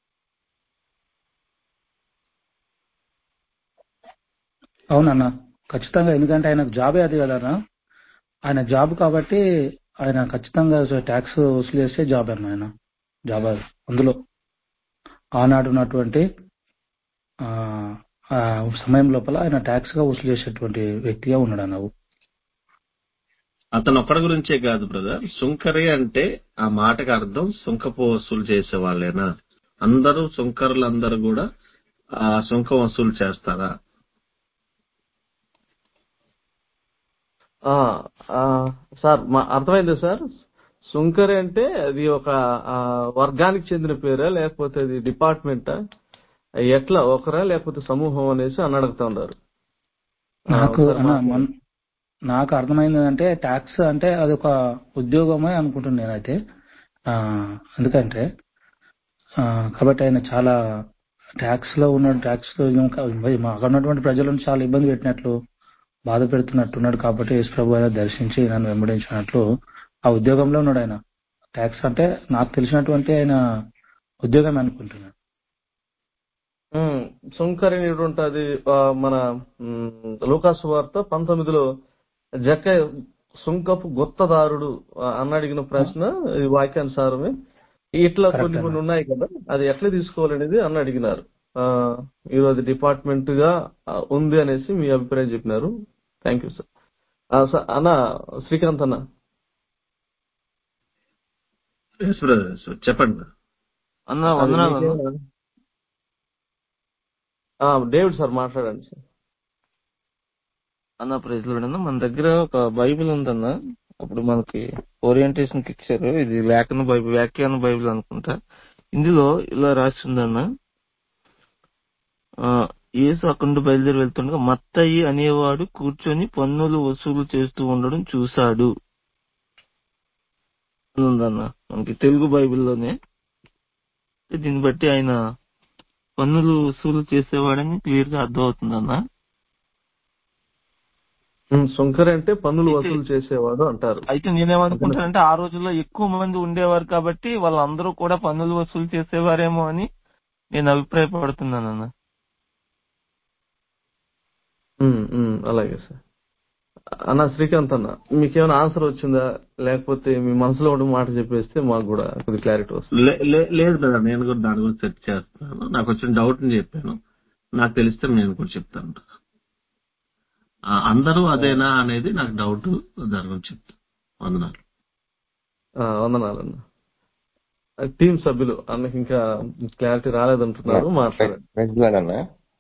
అవునన్న ఖచ్చితంగా ఎందుకంటే ఆయనకు జాబే అది కదా అన్న ఆయన జాబ్ కాబట్టి ఆయన ఖచ్చితంగా ట్యాక్స్ వసూలు చేసే జాబ్ అన్న ఆయన జాబ్ అది అందులో ఆనాడు ఉన్నటువంటి ఆ, ఆ సమయం లోపల ఆయన ట్యాక్స్ గా వసూలు చేసేటువంటి వ్యక్తిగా ఉన్నాడు అన్న అతను ఒక్కడి గురించే కాదు బ్రదర్ సుంకరి అంటే ఆ మాటకు అర్థం సుంకపు వసూలు చేసే వాళ్ళేనా అందరూ సుంకరులు అందరూ కూడా ఆ సుంకం వసూలు చేస్తారా ఆ, ఆ, సార్ మా అర్థమైంది సార్ సుంకరి అంటే అది ఒక ఆ, వర్గానికి చెందిన పేరా లేకపోతే అది డిపార్ట్మెంటా ఎట్లా ఒకరా లేకపోతే సమూహం అనేసి అని అడుగుతా ఉన్నారు ఆ, నాకు ఒకసారి అన్న మాట్లాడండి. మన్- నాకు అర్థమైంది అంటే ట్యాక్స్ అంటే అది ఒక ఉద్యోగమే అనుకుంటున్నాను నేనైతే ఆ, ఎందుకంటే ఆ, కాబట్టి ఆయన చాలా ట్యాక్స్ లో ఉన్న ట్యాక్స్ లో ఇంకా అక్కడ ఉన్నటువంటి ప్రజలను చాలా ఇబ్బంది పెట్టినట్లు బాధ పెడుతున్నట్టున్నాడు కాబట్టి యేసు ప్రభు ఆయన దర్శించి నన్ను వెంబడించినట్లు ఆ ఉద్యోగంలో ఉన్నాడు ఆయన ట్యాక్స్ అంటే నాకు తెలిసినటువంటి ఆయన ఉద్యోగం అనుకుంటున్నాను ఉమ్, సుంకరి ఉంటుంది మన ఉమ్, లూకాసు వార్త పంతొమ్మిదిలో జక్క సుంకపు గుత్తదారుడు ఆ, అన్న అడిగిన ప్రశ్న ఈ వాక్యానుసారమే ఇట్లా Correct కొన్ని కొన్ని అన్న. ఉన్నాయి కదా అది ఎట్లా తీసుకోవాలనేది అన్న అడిగినారు ఆ, ఈరోజు డిపార్ట్మెంట్ గా ఆ, ఉంది అనేసి మీ అభిప్రాయం చెప్పినారు థ్యాంక్ యూ సార్ ఆ, స- అన్న శ్రీకాంత్ అన్న Yes, brother. So, చెప్పండి అన్న అది వందనాలు అన్న మీకేమైనా- ఆ, డేవిడ్ సార్ మాట్లాడండి సార్ అన్న ప్రజలు మన దగ్గర ఒక బైబిల్ ఉందన్న అప్పుడు మనకి ఓరియంటేషన్ కి ఇచ్చారు ఇది లేఖన బైబిల్ వ్యాఖ్యాన బైబిల్ అనుకుంటా ఇందులో ఇలా రాసి ఉందన్న ఆ, యేసు అక్కడి నుండి బయలుదేరి వెళ్తుండగా మత్తయి అనేవాడు కూర్చొని పన్నులు వసూలు చేస్తూ ఉండడం చూశాడు అని ఉందన్న మనకి తెలుగు బైబిల్లోనే దీన్ని బట్టి ఆయన పన్నులు వసూలు చేసేవాడని క్లియర్ గా అర్థమవుతుందన్న ఉమ్, సుంకరి అంటే పన్నులు అయితే వసూలు చేసేవాడు అంటారు అయితే నేనేమనుకుంటానంటే ఆ రోజుల్లో ఎక్కువ మంది ఉండేవారు కాబట్టి వాళ్ళందరూ కూడా పన్నులు వసూలు చేసేవారేమో అని నేను అభిప్రాయపడుతున్నానన్న ఉమ్, ఉమ్, అలాగే సార్ అన్న శ్రీకాంత్ అన్న మీకేమైనా ఆన్సర్ వచ్చిందా లేకపోతే మీ మనసులో ఉన్న మాట చెప్పేస్తే మాకు కూడా కొద్ది క్లారిటీ వస్తుంది లే- లే- లేదు బ్రదర్ నేను కూడా దాని గురించి సెర్చ్ చేస్తున్నాను నాకు వచ్చిన డౌట్ ని చెప్పాను నాకు తెలిస్తే నేను కూడా చెప్తాను ఆ, అందరూ అదేనా అనేది నాకు డౌట్ దాని గురించి చెప్తాను వందనాలు ఆ, వందనాలన్న టీం సభ్యులు అన్నకి ఇంకా క్లారిటీ రాలేదంటున్నారు మాట్లాడండి ప్రైజ్ లార్డ్ అన్న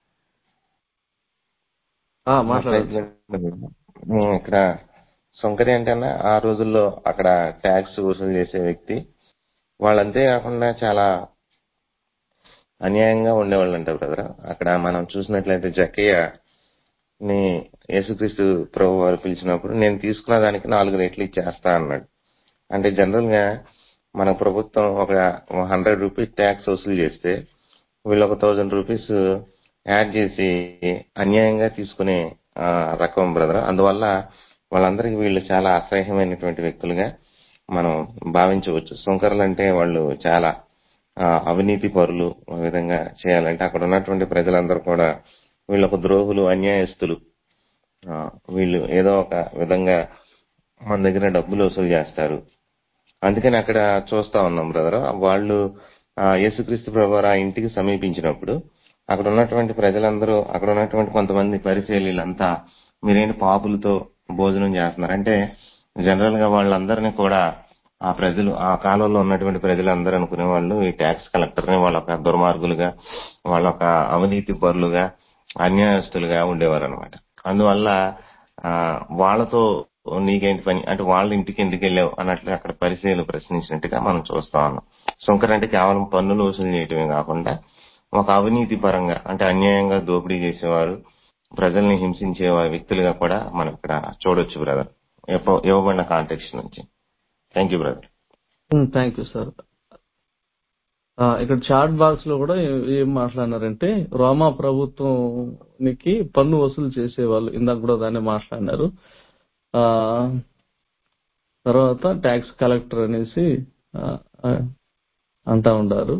ఆ, ఆ, మాట్లాడండి ప్రైజ్ లార్డ్. ఉమ్, ఇక్కడ సొంకరి అంటే అన్న ఆ రోజుల్లో అక్కడ ట్యాక్స్ వసూలు చేసే వ్యక్తి వాళ్ళంతే కాకుండా చాలా అన్యాయంగా ఉండేవాళ్ళు అంట బ్రదర్ అక్కడ మనం చూసినట్లయితే జక్కయ్య ని యేసుక్రీస్తు ప్రభు వారు పిలిచినప్పుడు నేను తీసుకున్న దానికి నాలుగు రేట్లు ఇచ్చేస్తా అన్నాడు అంటే జనరల్ గా మన ప్రభుత్వం ఒక హండ్రెడ్ రూపీస్ ట్యాక్స్ వసూలు చేస్తే వీళ్ళు ఒక థౌజండ్ రూపీస్ యాడ్ చేసి అన్యాయంగా తీసుకునే ఆ, రకం బ్రదర్ అందువల్ల వాళ్ళందరికీ వీళ్ళు చాలా అసహ్యమైనటువంటి వ్యక్తులుగా మనం భావించవచ్చు సుంకర్లు అంటే వాళ్ళు చాలా ఆ, అవినీతి పరులు ఆ విధంగా చేయాలంటే అక్కడ ఉన్నటువంటి ప్రజలందరూ కూడా వీళ్ళొక ద్రోహులు అన్యాయస్తులు ఆ, వీళ్ళు ఏదో ఒక విధంగా మన దగ్గర డబ్బులు వసూలు చేస్తారు అందుకని అక్కడ చూస్తా ఉన్నాం బ్రదర్ వాళ్ళు ఆ, యేసుక్రీస్తు ప్రభు ఆ ఇంటికి సమీపించినప్పుడు అక్కడ ఉన్నటువంటి ప్రజలందరూ అక్కడ ఉన్నటువంటి కొంతమంది పరిశీలీలంతా మీరేంటి పాపులతో భోజనం చేస్తున్నారు అంటే జనరల్ గా వాళ్ళందరినీ కూడా ఆ ప్రజలు ఆ కాలంలో ఉన్నటువంటి ప్రజలందరూ అనుకునే వాళ్ళు ఈ ట్యాక్స్ కలెక్టర్ ని వాళ్ళొక దుర్మార్గులుగా వాళ్ళొక అవినీతి పరులుగా అన్యాయస్తులుగా ఉండేవారు అనమాట అందువల్ల ఆ వాళ్ళతో నీకేంటి పని అంటే వాళ్ళ ఇంటికి ఎందుకు వెళ్ళావు అన్నట్లు అక్కడ పరిశీలన ప్రశ్నించినట్టుగా మనం చూస్తా ఉన్నాం సుంకర్ అంటే కేవలం పన్నులు వసూలు చేయటమే కాకుండా ఒక అవినీతి పరంగా అంటే అన్యాయంగా దోపిడీ చేసేవారు ప్రజల్ని హింసించే వ్యక్తులుగా కూడా మనం ఇక్కడ చూడొచ్చు బ్రదర్ ఇవ్వబడిన కాంటెక్స్ట్ నుంచి thank you brother thank you sir ఆ, ఇక్కడ చాట్ బాక్స్ లో కూడా ఏ- ఏం మాట్లాడినారంటే రోమా ప్రభుత్వానికి పన్ను వసూలు చేసేవాళ్ళు ఇందాక కూడా దాన్ని మాట్లాడినారు ఆ తర్వాత ట్యాక్స్ కలెక్టర్ అనేసి ఆ, ఆ, అంటా ఉండారు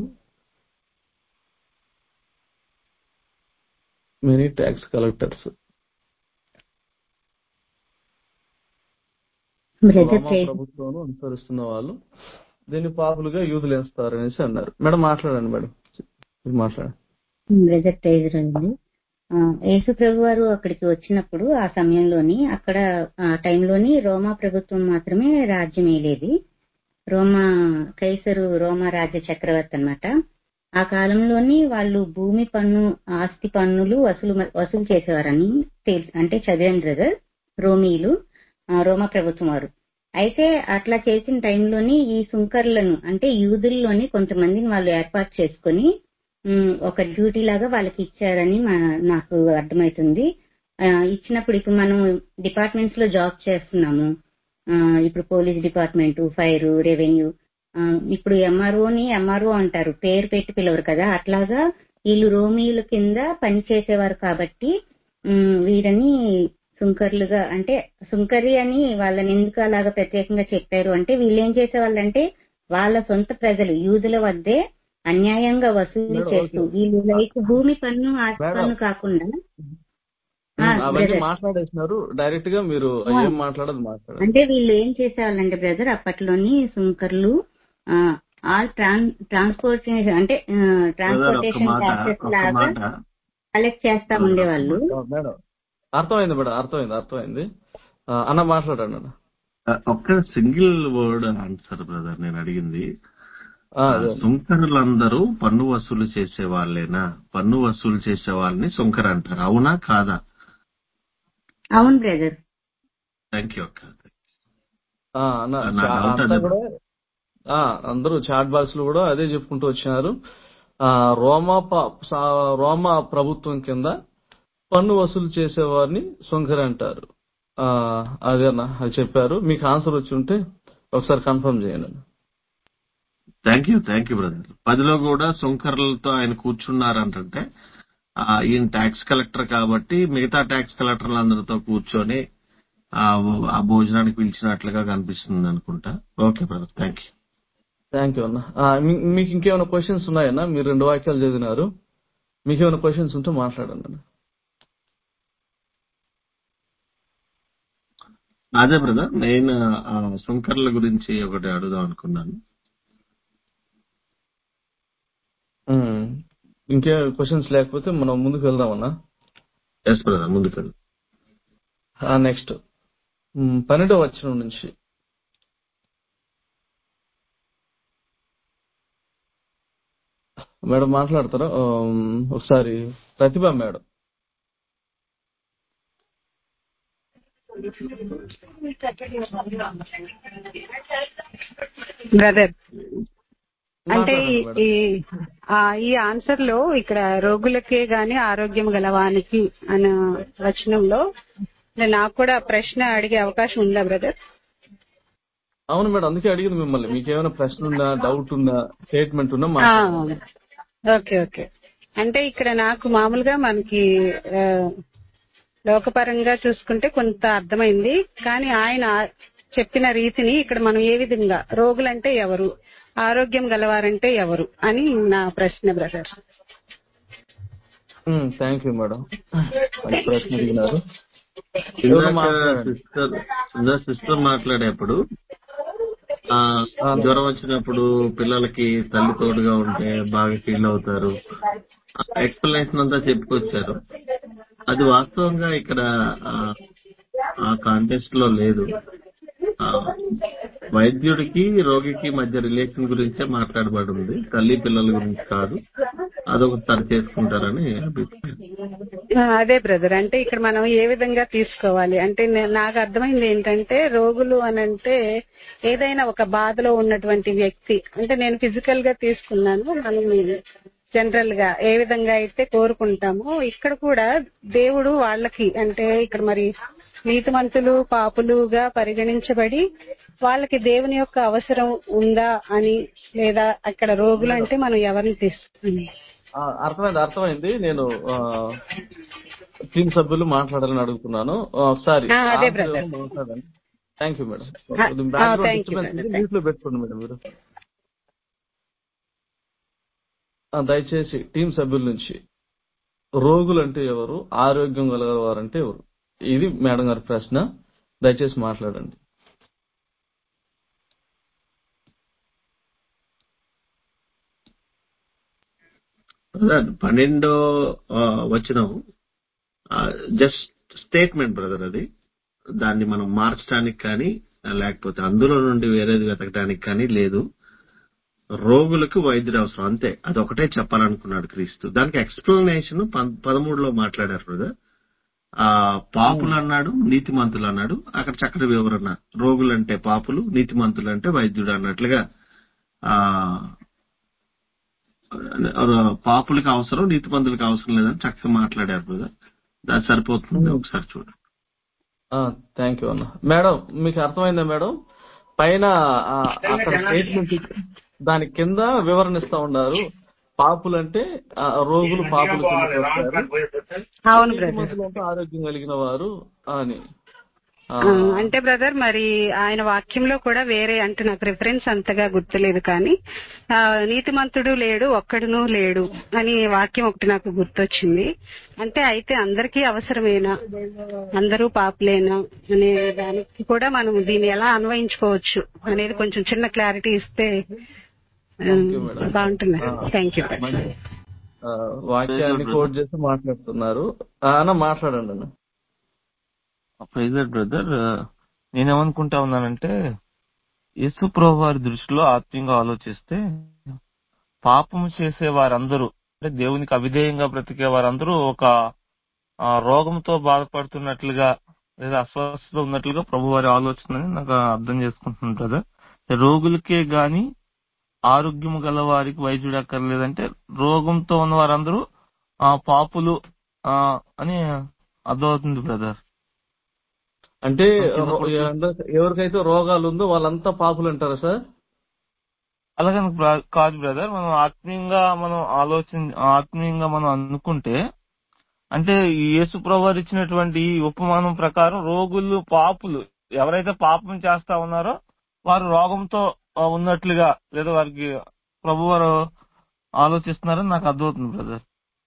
మెనీ ట్యాక్స్ కలెక్టర్స్ బ్రదర్ రోమా ప్రైజ్ ప్రభుత్వం అనుసరిస్తున్న వాళ్ళు దీన్ని పాపులుగా యూదులు వేస్తారు అనేసి అన్నారు మేడం మాట్లాడండి మేడం మీరు మాట్లాడండి బ్రదర్ ప్రైజ్ రండి ఆ, యేసు ప్రభు వారు అక్కడికి వచ్చినప్పుడు ఆ సమయంలోని అక్కడ ఆ టైంలోని రోమా ప్రభుత్వం మాత్రమే రాజ్యం ఏలేది రోమా కైసరు రోమా రాజ్య చక్రవర్తి అన్నమాట ఆ కాలంలోని వాళ్ళు భూమి పన్ను ఆస్తి పన్నులు వసూలు వసూలు చేసేవారని తెలుసు అంటే చదివాను బ్రదర్ రోమీలు ఆ, రోమా ప్రభుత్వం వారు అయితే అట్లా చేసిన టైంలోని ఈ సుంకర్లను అంటే యూదుల్లోని కొంతమందిని వాళ్ళు ఏర్పాటు చేసుకొని ఉమ్, ఒక డ్యూటీ లాగా వాళ్ళకి ఇచ్చారని మా- నాకు అర్థమవుతుంది ఆ, ఇచ్చినప్పుడు ఇప్పుడు మనం డిపార్ట్మెంట్స్ లో జాబ్ చేస్తున్నాము ఆ, ఇప్పుడు పోలీస్ డిపార్ట్మెంట్ ఫైర్ రెవెన్యూ ఆ, ఇప్పుడు ఎంఆర్ఓని ఎంఆర్ఓ అంటారు పేరు పెట్టి పిలవరు కదా అట్లాగా వీళ్ళు రోమీల కింద పని చేసేవారు కాబట్టి ఉమ్, వీరని సుంకర్లుగా అంటే సుంకరి అని వాళ్ళని ఎందుకు అలాగా ప్రత్యేకంగా చెప్పారు అంటే వీళ్ళు ఏం చేసేవాళ్ళంటే వాళ్ళ సొంత ప్రజలు యూదుల వద్దే అన్యాయంగా వసూలు మేడం, చేస్తూ ఓకే. వీళ్ళు లైక్ భూమి పన్ను ఆస్తి మేడం. పన్ను కాకుండా ఆ, ఉమ్, అవన్నీ బ్రదర్ మాట్లాడేసినారు డైరెక్ట్ గా మీరు ఆ. ఏం మాట్లాడదు మాట్లాడండి అంటే వీళ్ళు ఏం చేసేవాళ్ళంటే బ్రదర్ అప్పట్లోని సుంకర్లు ఆ, ఆల్ ట్రాన్ ట్రాన్స్పోర్టేషన్ అంటే ఆ, బ్రదర్ ఒక్క ట్రాన్స్పోర్టేషన్ మాట ట్యాక్సెస్ ఒక్క లాగా మాట కలెక్ట్ చేస్తా బ్రదర్ ఒక్క ఉండేవాళ్ళు మాట ఆ, మేడం అర్థమైంది మేడం అర్థమైంది అర్థమైంది ఆ, అన్న మాట్లాడండి అన్న ఆ, ఒక్క సింగిల్ వర్డ్ ఆన్సర్ బ్రదర్ నేను అడిగింది ఆ, ఆ, అదే సుంకరులందరూ పన్ను వసూలు చేసే వాళ్ళేనా పన్ను వసూలు చేసే వాళ్ళని సుంకర్ అంటారు అవునా కాదా అవును బ్రదర్ థ్యాంక్ యూ అక్క ఆ, అన్న, నా చా- డౌట్ అంతా అదే కూడా ఆ, అందరూ చాట్ బాక్స్ లో కూడా అదే చెప్పుకుంటూ వచ్చినారు ఆ, రోమా ప- సా- రోమా ప్రభుత్వం కింద పన్ను వసూలు చేసేవారిని సొంకరి అంటారు ఆ, అదే అన్న అది చెప్పారు మీకు ఆన్సర్ వచ్చి ఉంటే ఒకసారి కన్ఫర్మ్ చేయండి అన్న. Thank you thank you brother పదిలో కూడా సుంకర్లతో ఆయన కూర్చున్నారంటే ఆ, ఈయన ట్యాక్స్ కలెక్టర్ కాబట్టి మిగతా ట్యాక్స్ కలెక్టర్లందరితో కూర్చొని ఆ ఆ భోజనానికి పిలిచినట్లుగా కనిపిస్తుంది అనుకుంటా okay brother thank you thank you అన్న ఆ, మీ- మీకు ఇంకేమైనా క్వశ్చన్స్ ఉన్నాయన్నా మీరు రెండు వాక్యాలు చదివినారు మీకు ఏమైనా క్వశ్చన్స్ ఉంటే మాట్లాడండి అన్న అదే బ్రదర్ నేను ఆ, సుంకర్ల గురించి ఒకటి అడుగుదాం అనుకున్నాను ఉమ్. ఇంకే క్వశ్చన్స్ లేకపోతే మనం ముందుకు వెళ్దామన్నా ఎస్ బ్రదర్ ముందుకెళ్ళి నెక్స్ట్ పన్నెండో వచనం నుంచి మేడం మాట్లాడతారా ఉమ్, ఒకసారి ప్రతిభ మేడం బ్రదర్ అంటే ఈ- మాట్లాడండి మేడం ఈ ఆ, ఈ ఆన్సర్ లో ఇక్కడ రోగులకే గాని ఆరోగ్యం గలవానికి అన్న వచనంలో నేను నాకు కూడా ప్రశ్న అడిగే అవకాశం ఉందా బ్రదర్ అవును మేడం అందుకే అడిగింది మిమ్మల్ని మీకు ఏమైనా ప్రశ్న ఉందా డౌట్ ఉందా స్టేట్మెంట్ ఉన్నా ఆ, మాట్లాడండి ఓకే ఓకే అంటే ఇక్కడ నాకు మామూలుగా మనకి ఆ, లోకపరంగా చూసుకుంటే కొంత అర్థమైంది కానీ ఆయన చెప్పిన రీతిని ఇక్కడ మనం ఏ విధంగా రోగులంటే ఎవరు ఆరోగ్యం గలవారంటే ఎవరు అని నా ప్రశ్న బ్రదర్ థ్యాంక్ యూ మేడం మంచి ప్రశ్న అడిగినారు ఎవరు ఇందాక మాట్లాడండి సిస్టర్ ఇందాక సిస్టర్ మాట్లాడేప్పుడు ఆ ఆ, జ్వరం వచ్చినప్పుడు పిల్లలకి తల్లి తోడుగా ఉంటే బాగా ఫీల్ అవుతారు ఎక్స్ప్లెనేషన్ అంతా చెప్పుకొచ్చారు అది వాస్తవంగా ఇక్కడ ఆ, ఆ కాంటెస్ట్ లో లేదు ఆ, వైద్యుడికి రోగికి మధ్య రిలేషన్ గురించే మాట్లాడబడి ఉంది తల్లి పిల్లల గురించి కాదు అదొకసారి చేసుకుంటారని అభిప్రాయం ఆ, అదే బ్రదర్ అంటే ఇక్కడ మనం ఏ విధంగా తీసుకోవాలి అంటే నే- నాకు అర్థమైంది ఏంటంటే రోగులు అని అంటే ఏదైనా ఒక బాధలో ఉన్నటువంటి వ్యక్తి అంటే నేను ఫిజికల్ గా తీసుకున్నాను మనం జనరల్ గా ఏ విధంగా అయితే కోరుకుంటామో ఇక్కడ కూడా దేవుడు వాళ్ళకి అంటే ఇక్కడ మరి నీతిమంతులు పాపులుగా పరిగణించబడి వాళ్ళకి దేవుని యొక్క అవసరం ఉందా అని లేదా అక్కడ రోగులు అంటే మనం ఎవరిని తీసుకుంటాం ఆ, అర్థమైంది అర్థమైంది నేను టీం సభ్యులు మాట్లాడాలని అడుగుతున్నాను ఆ, ఒకసారి ఆ, అదే ఆన్సర్ బ్రదర్ ఏమో మాట్లాడండి థ్యాంక్ యూ మేడం ఆ, background thank you disturbance brother mute లో పెట్టుకోండి మేడం మీరు ఆ, దయచేసి టీం సభ్యుల నుంచి రోగులు అంటే ఎవరు ఆరోగ్యం గలవారంటే ఎవరు ఇది మేడం గారి ప్రశ్న దయచేసి మాట్లాడండి బ్రదర్ పన్నెండో ఆ, వచనం జస్ట్ స్టేట్మెంట్ బ్రదర్ అది దాన్ని మనం మార్చడానికి కానీ లేకపోతే అందులో నుండి వేరేది వెతకడానికి కానీ లేదు రోగులకు వైద్యుడు అవసరం అంతే అది ఒకటే చెప్పాలనుకున్నాడు క్రీస్తు దానికి ఎక్స్ప్లెనేషన్ పదమూడులో మాట్లాడారు బ్రదర్ ఆ పాపులు అన్నాడు నీతిమంతులు అన్నాడు అక్కడ చక్కటి వివరణ రోగులు అంటే పాపులు నీతిమంతులు అంటే వైద్యుడు అన్నట్లుగా ఆ పాపులకి అవసరం నీతిమంతులకి అవసరం లేదని చక్కగా మాట్లాడారు బ్రదర్ దాని సరిపోతుంది ఒకసారి చూడండి థ్యాంక్ యూ అన్న మేడం మీకు అర్థమైందా మేడం పైన ఆ, అక్కడ స్టేట్మెంట్ దాని కింద వివరణ ఇస్తా ఉన్నారు పాపులు అంటే ఆ, రోగులు పాపులు కిందకి వస్తారు అవును బ్రదర్ నీతిమంతులు అంటే ఆరోగ్యం కలిగిన వారు అని ఆ, ఆ, అంటే బ్రదర్ మరి ఆయన వాక్యంలో కూడా వేరే అంటే నాకు రిఫరెన్స్ అంతగా గుర్తులేదు కానీ ఆ, నీతిమంతుడు లేడు ఒక్కడును లేడు అని వాక్యం ఒకటి నాకు గుర్తొచ్చింది అంటే అయితే అందరికీ అవసరమేనా అందరూ పాపులేనా అనే దానికి కూడా మనం దీన్ని ఎలా అన్వయించుకోవచ్చు అనేది కొంచెం చిన్న క్లారిటీ ఇస్తే ఆ, థ్యాంక్ యూ మేడం బాగుంటుంది ఆ, థ్యాంక్ యూ మంచి ఆ, వాక్యాన్ని కోట్ చేసి మాట్లాడుతున్నారు ఆ, అన్న మాట్లాడండి అన్న ప్రైజర్ బ్రదర్ నేనేమనుకుంటా ఉన్నానంటే యేసు ప్రభు వారి దృష్టిలో ఆత్మీయంగా ఆలోచిస్తే పాపము చేసే వారందరూ అంటే దేవునికి అవిధేయంగా బ్రతికే వారందరూ ఒక ఆ, రోగంతో బాధపడుతున్నట్లుగా లేదా అస్వస్థత ఉన్నట్లుగా ప్రభు వారి ఆలోచన అని నాకు అర్థం చేసుకుంటున్నాను బ్రదర్ రోగులకే గాని ఆరోగ్యం గల వారికి వైద్యుడు అక్కర్లేదంటే రోగంతో ఉన్న వారందరూ ఆ పాపులు ఆ అని అర్థమవుతుంది బ్రదర్ అంటే కింద రో- పడుతుంది. ఎవరికైతే రోగాలు ఉందో వాళ్ళంతా పాపులు అంటారా సార్ అలాగని బ్ర- కాదు బ్రదర్ మనం ఆత్మీయంగా మనం ఆలోచన ఆత్మీయంగా మనం అనుకుంటే అంటే ఈ యేసు ప్రభువారు ఇచ్చినటువంటి ఈ ఉపమానం ప్రకారం రోగులు పాపులు ఎవరైతే పాపం చేస్తా ఉన్నారో వారు రోగంతో ఆ, ఉన్నట్లుగా లేదా వారికి ప్రభువారు ఆలోచిస్తున్నారని నాకు అర్థమవుతుంది బ్రదర్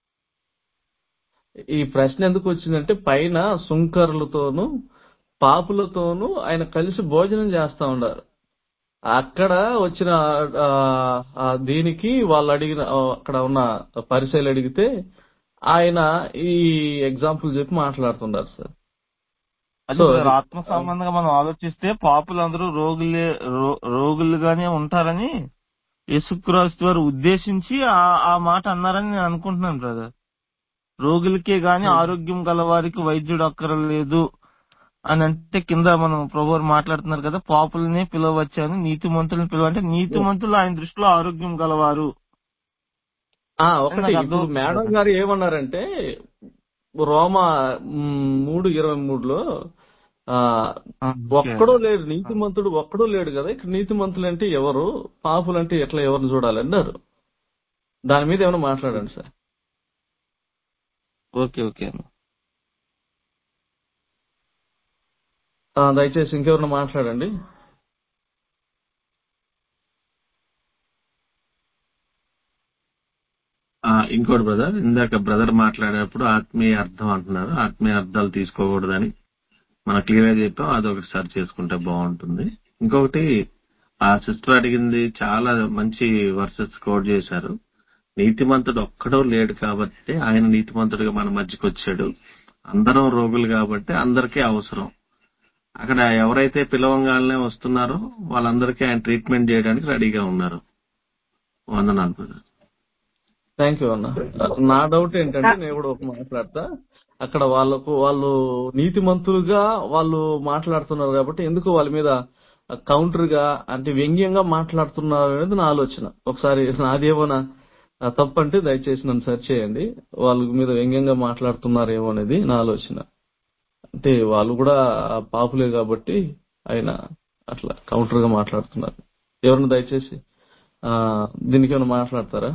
ఈ ప్రశ్న ఎందుకు వచ్చిందంటే పైన సుంకరులతోనూ పాపులతోనూ ఆయన కలిసి భోజనం చేస్తా ఉన్నారు అక్కడ వచ్చిన ఆ, ఆ, దీనికి వాళ్ళు అడిగిన ఆ, అక్కడ ఉన్న పరిచయలు అడిగితే ఆయన ఈ ఎగ్జాంపుల్ చెప్పి మాట్లాడుతున్నారు సార్ అది సో బ్రదర్ అది- ఆత్మ సంబంధంగా మనం ఆలోచిస్తే పాపులందరూ రోగులే రో- రోగులుగానే ఉంటారని యేసుక్రీస్తు వారు ఉద్దేశించి ఆ ఆ మాట అన్నారని నేను అనుకుంటున్నాను బ్రదర్ రోగులకే గాని ఆరోగ్యం గల వారికి వైద్యుడు అక్కరలేదు అని అంటే కింద మనం ప్రభు వారు మాట్లాడుతున్నారు కదా పాపులనే పిలవచ్చాను నీతిమంతులను పిలవంటే నీతిమంతులు ఆయన దృష్టిలో ఆరోగ్యం గలవారు ఆ, అని ఒకటి నాకు ఇప్పుడు అర్థమవుతుంది మేడం బ్రదర్ గారు ఏమన్నారంటే రోమా మ్, మూడు ఇరవై మూడులో ఆ, ఆ, ఓకే ఒక్కడో లేడు నీతిమంతుడు ఒక్కడో లేడు కదా ఇక్కడ నీతిమంతులు అంటే ఎవరు పాపులు అంటే ఎట్లా ఎవరిని చూడాలి అన్నారు దాని మీద ఏమైనా మాట్లాడండి సార్ ఓకే ఓకే ఆ, దయచేసి ఇంకెవరైనా మాట్లాడండి ఆ, ఇంకోటి బ్రదర్ ఇందాక బ్రదర్ మాట్లాడేటప్పుడు ఆత్మీయ అర్థం అంటున్నారు ఆత్మీయ అర్థాలు తీసుకోకూడదని మనం క్లియర్ గా చెప్పాం అది ఒకసారి చేసుకుంటే బాగుంటుంది ఇంకొకటి ఆ సిస్టర్ అడిగింది చాలా మంచి వర్సెస్ కోడ్ చేశారు నీతిమంతుడు ఒక్కడో లేడు కాబట్టి ఆయన నీతిమంతుడిగా మన మధ్యకి వచ్చాడు అందరం రోగులు కాబట్టి అందరికీ అవసరం అక్కడ ఎవరైతే పిలవంగానే వస్తున్నారో వాళ్ళందరికీ ఆయన ట్రీట్మెంట్ చేయడానికి రెడీగా ఉన్నారు వందనాలు బ్రదర్ థ్యాంక్ యూ అన్న నా డౌట్ ఏంటంటే నేను కూడా ఒక మాట్లాడతా అక్కడ వాళ్ళకు వాళ్ళు నీతిమంతులుగా వాళ్ళు మాట్లాడుతున్నారు కాబట్టి ఎందుకు వాళ్ళ మీద కౌంటర్ గా అంటే వ్యంగ్యంగా మాట్లాడుతున్నారు అనేది నా ఆలోచన ఒకసారి నాదేమోనా తప్పు అంటే దయచేసి నన్ను సెర్చ్ చేయండి వాళ్ళ మీద వ్యంగ్యంగా మాట్లాడుతున్నారేమో అనేది నా ఆలోచన అంటే వాళ్ళు కూడా పాపులే కాబట్టి ఆయన అట్లా కౌంటర్ గా మాట్లాడుతున్నారు ఎవరిని దయచేసి ఆ, దీనికి ఏమైనా మాట్లాడతారా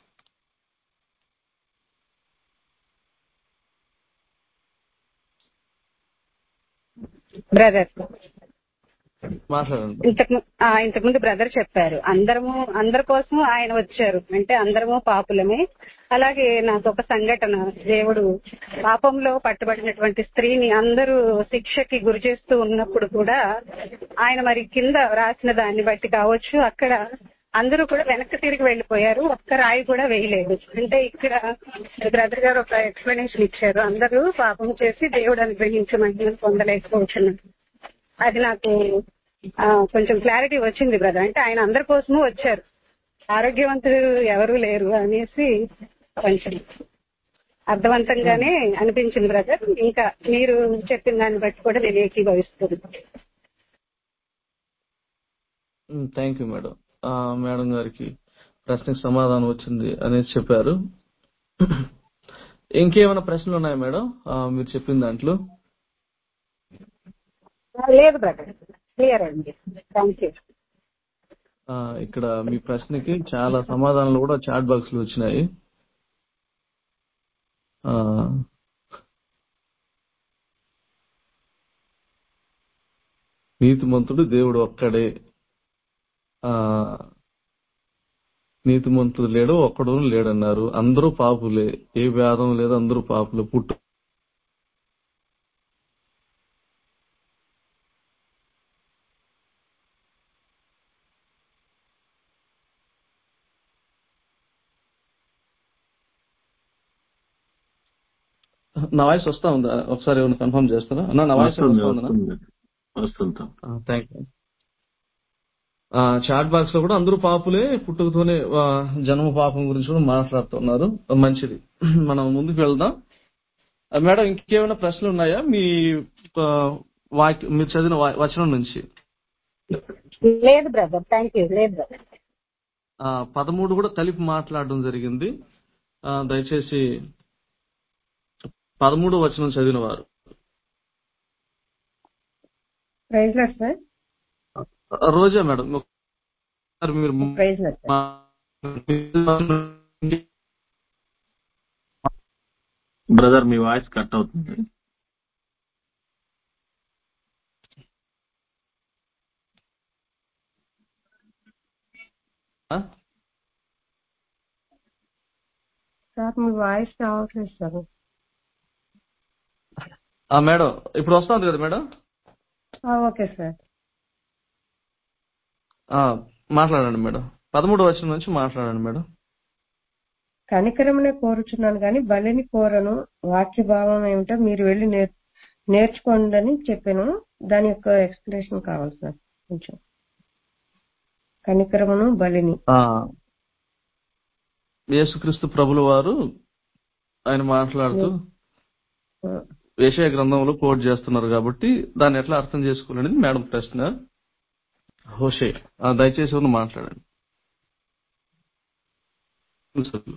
బ్రదర్ మాట్లాడండి ఇంతకు ఆ, ఇంతకుముందు బ్రదర్ చెప్పారు అందరము అందరి కోసం ఆయన వచ్చారు అంటే అందరము పాపులమే అలాగే నాకు ఒక సంఘటన దేవుడు పాపంలో పట్టుబడినటువంటి స్త్రీని అందరూ శిక్షకి గురి చేస్తూ ఉన్నప్పుడు కూడా ఆయన మరి కింద రాసిన దాన్ని బట్టి కావచ్చు అక్కడ అందరూ కూడా వెనక్కి తిరిగి వెళ్ళిపోయారు ఒక్క రాయి కూడా వేయలేదు అంటే ఇక్కడ బ్రదర్ గారు ఒక ఎక్స్ప్లెనేషన్ ఇచ్చారు అందరూ పాపం చేసి దేవుడు అనుగ్రహించి మహిళను పొందలేకపోతున్నారు అది నాకు ఆ, కొంచెం క్లారిటీ వచ్చింది బ్రదర్ అంటే ఆయన అందరి కోసము వచ్చారు ఆరోగ్యవంతులు ఎవరు లేరు అనేసి కొంచెం అర్థవంతంగానే అనిపించింది బ్రదర్ ఇంకా మీరు చెప్పిన దాన్ని బట్టి కూడా నేను ఏకీభవిస్తున్నాను థ్యాంక్ యూ మేడం ఆ, మేడం గారికి ప్రశ్నకు సమాధానం వచ్చింది అనేసి చెప్పారు ఇంకేమైనా ప్రశ్నలు ఉన్నాయా మేడం ఆ, మీరు చెప్పిన దాంట్లో లేదు బ్రదర్ క్లియర్ అండి థ్యాంక్ యూ ఆ, ఇక్కడ మీ ప్రశ్నకి చాలా సమాధానాలు కూడా చాట్ బాక్స్ లో వచ్చినాయి ఆ, నీతిమంతుడు దేవుడు ఒక్కడే ఆ నీతిమంతుడు లేడు ఒక్కడు లేడన్నారు అందరూ పాపులే ఏ భేదం లేదు అందరూ పాపులే పుట్టు నా వాయిస్ వస్తా ఉందా ఒకసారి ఏమైనా కన్ఫర్మ్ చేస్తారా అన్న నా వాయిస్ వస్తుంది వస్తా ఉందా వస్తుంది వస్తుంది థ్యాంక్ యూ చాట్ బాక్స్ లో కూడా అందరూ పాపులే పుట్టుకతోనే ఆ, జన్మ పాపం గురించి కూడా మాట్లాడుతున్నారు మంచిది మనం ముందుకు వెళ్దాం ఆ, మేడం ఇంకేమైనా ప్రశ్నలు ఉన్నాయా మీ ఆ, వాక్య మీరు చదివిన వా- వచనం నుంచి లేదు బ్రదర్ థ్యాంక్ యూ లేదు బ్రదర్ ఆ, పదమూడు కూడా కలిపి మాట్లాడడం జరిగింది ఆ, దయచేసి పదమూడు వచనం చదివిన వారు ప్రైజ్ లాడ్ సార్ ఆ, రోజా మేడం ఒకసారి మీరు ప్రైజ్ లాడ్ సార్ మా- బ్రదర్ మీ వాయిస్ కట్ అవుతుంది ఆ? సార్ మీ వాయిస్ రావట్లేదు సార్ ఆ, మేడం ఇప్పుడు వస్తుంది కదా మేడం ఆ, ఓకే సార్ ఆ, మాట్లాడండి మేడం పదమూడు వచనం నుంచి మాట్లాడండి మేడం కనికరమనే కోరుచున్నాను కానీ బలిని కోరను వాక్య భావం ఏమిటో మీరు వెళ్ళి నేర్ నేర్చుకోండి అని చెప్పాను దాని యొక్క ఎక్స్ప్లెనేషన్ కావాలి సార్ కొంచెం కనికరమును బలిని ఆ, యేసుక్రీస్తు ప్రభుల వారు ఆయన మాట్లాడుతూ ఆ, విషయ గ్రంథంలో కోట్ చేస్తున్నారు కాబట్టి దాన్ని ఎట్లా అర్థం చేసుకోవాలనేది మేడం ప్రశ్న హోషే ఆ, దయచేసి ఎవరు మాట్లాడండి సభ్యులు.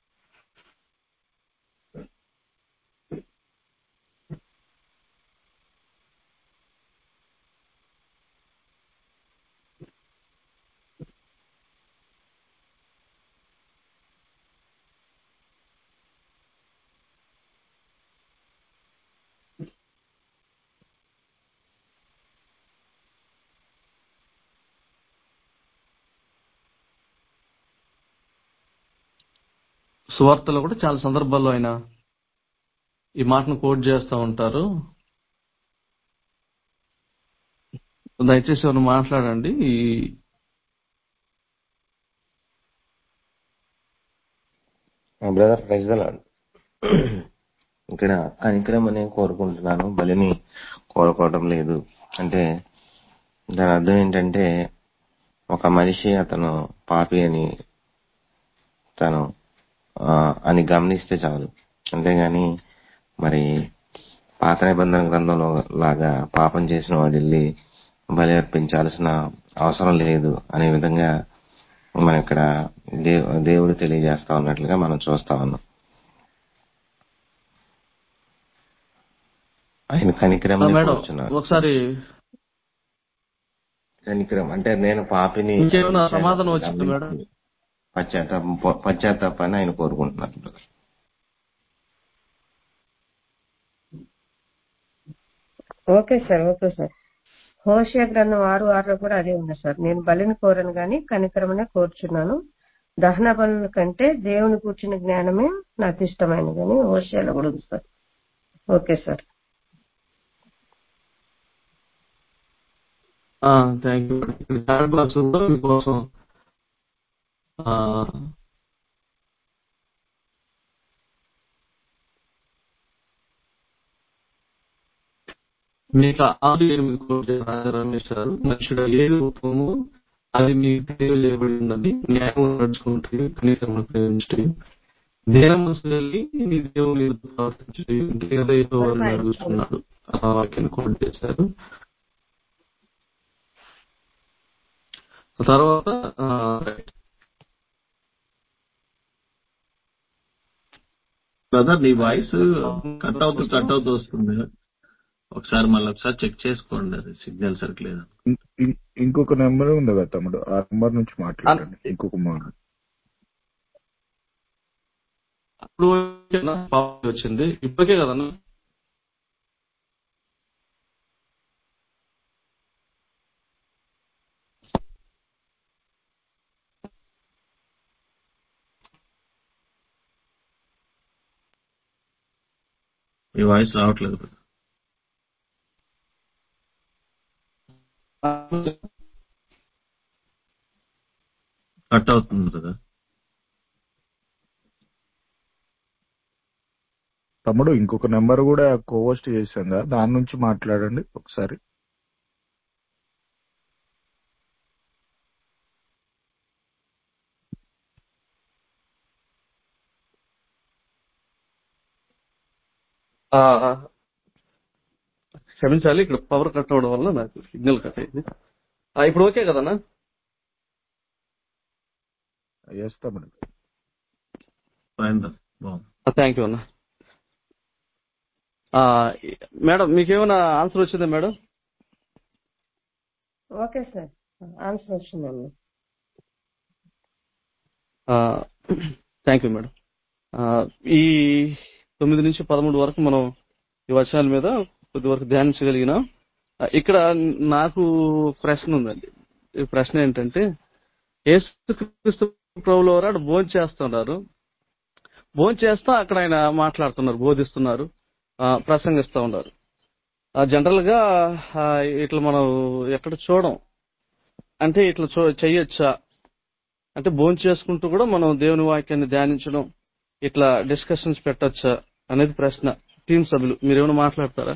సువార్తలో కూడా చాలా సందర్భాల్లో ఆయన ఈ మాటను కోట్ చేస్తూ ఉంటారు దయచేసి ఎవరు మాట్లాడండి ఈ బ్రదర్ ప్రైజ్ ద లార్డ్ ఇక్కడ కనికరం అనే కోరుకుంటున్నాను బలిని కోరుకోవడం లేదు అంటే దాని అర్థం ఏంటంటే ఒక మనిషి అతను పాపి అని తను ఆ, అని గమనిస్తే చాలు అంతేగాని మరి పాత నిబంధన గ్రంథంలో లాగా పాపం చేసిన వాడు వెళ్ళి బలి అర్పించాల్సిన అవసరం లేదు అనే విధంగా మనం ఇక్కడ దేవ్- దేవుడు తెలియజేస్తా ఉన్నట్లుగా మనం చూస్తా ఉన్నాం ఆయన ఆ, కనికరం మేడం కూర్చున్నారు ఒకసారి కనికరం అంటే నేను పాపిని ఇంకేమైనా సమాధానం వచ్చింది మేడం పశ్చాత్తాపం పశ్చాత్తాపాన్ని ఆయన కోరుకుంటున్నారు okay sir okay sir Hosea గ్రంథం ఆరు ఆరులో కూడా అదే ఉంది సార్ నేను బలిని కోరను కానీ కనికరమనే కోరుచున్నాను దహన బలుల కంటే దేవుని కూర్చున్న జ్ఞానమే నాకు ఇష్టమైనది అని హోషియాలో కూడా ఉంది sir okay sir thank you chat box కూడా మీకోసం ఆ, మీకు ఆరు ఎనిమిది కోట్ల రాజా రమేష్ గారు మనుషుడు ఏది ఉత్తమము అది మీకు తెలియజేయబడి ఉన్నది న్యాయం నడుచుకుంటే కనీసం ప్రేమించి దేన మనసుకెళ్ళి నీ దేవుని ఎదుట ప్రవర్తించి హృదయంతో వారిని అడుగుతున్నాడు ఆ వాక్యాన్ని కోట్ చేశారు తర్వాత ఆ, బ్రదర్ నీ వాయిస్ కట్ అవుతూ కట్ అవుతూ వస్తుంది ఒకసారి మళ్ళీ ఒకసారి చెక్ చేసుకోండి అది సిగ్నల్ సరిగ్లేదు ఇం- ఇం- ఇంకొక నెంబర్ ఉంది కదా తమ్ముడు ఆ నెంబర్ నుంచి మాట్లాడండి ఇంకొక మా అప్పుడు ఓకేనా? పాప వచ్చింది ఇప్పటికే కదన్నా మీ వాయిస్ రావట్లేదు brother. కట్ అవుతుంది కదా తమ్ముడు ఇంకొక నెంబర్ కూడా కోవస్ట్ చేశాం కదా దాని నుంచి మాట్లాడండి ఒకసారి ఆ, క్షమించాలి ఇక్కడ పవర్ కట్ అవడం వల్ల నాకు సిగ్నల్ కట్ అయింది ఆ, ఇప్పుడు ఓకే కదన్నా వేస్తామండి ఫైన్ బ్రదర్ బాగుంది థ్యాంక్ యూ అన్న ఆ, మేడం మీకేమైనా ఆన్సర్ వచ్చిందా మేడం ఓకే సార్ ఆన్సర్ వచ్చిందండి థ్యాంక్ యూ మేడం ఆ, ఈ తొమ్మిది నుంచి పదమూడు వరకు మనం ఈ వచనాల మీద కొద్ది వరకు ధ్యానించగలిగిన ఇక్కడ నాకు ప్రశ్న ఉందండి ఈ ప్రశ్న ఏంటంటే యేసుక్రీస్తు ప్రభుల వారు అక్కడ భోజనం చేస్తున్నారు భోజనం చేస్తా అక్కడ ఆయన మాట్లాడుతున్నారు బోధిస్తున్నారు ఆ, ప్రసంగిస్తా ఉన్నారు జనరల్ గా ఆ, ఇట్లా మనం ఎక్కడ చూడం అంటే ఇట్లా చూ చెయ్యొచ్చా అంటే భోజనం చేసుకుంటూ కూడా మనం దేవుని వాక్యాన్ని ధ్యానించడం ఇట్లా డిస్కషన్స్ పెట్టొచ్చా అనేది ప్రశ్న టీం సభ్యులు మీరేమైనా మాట్లాడతారా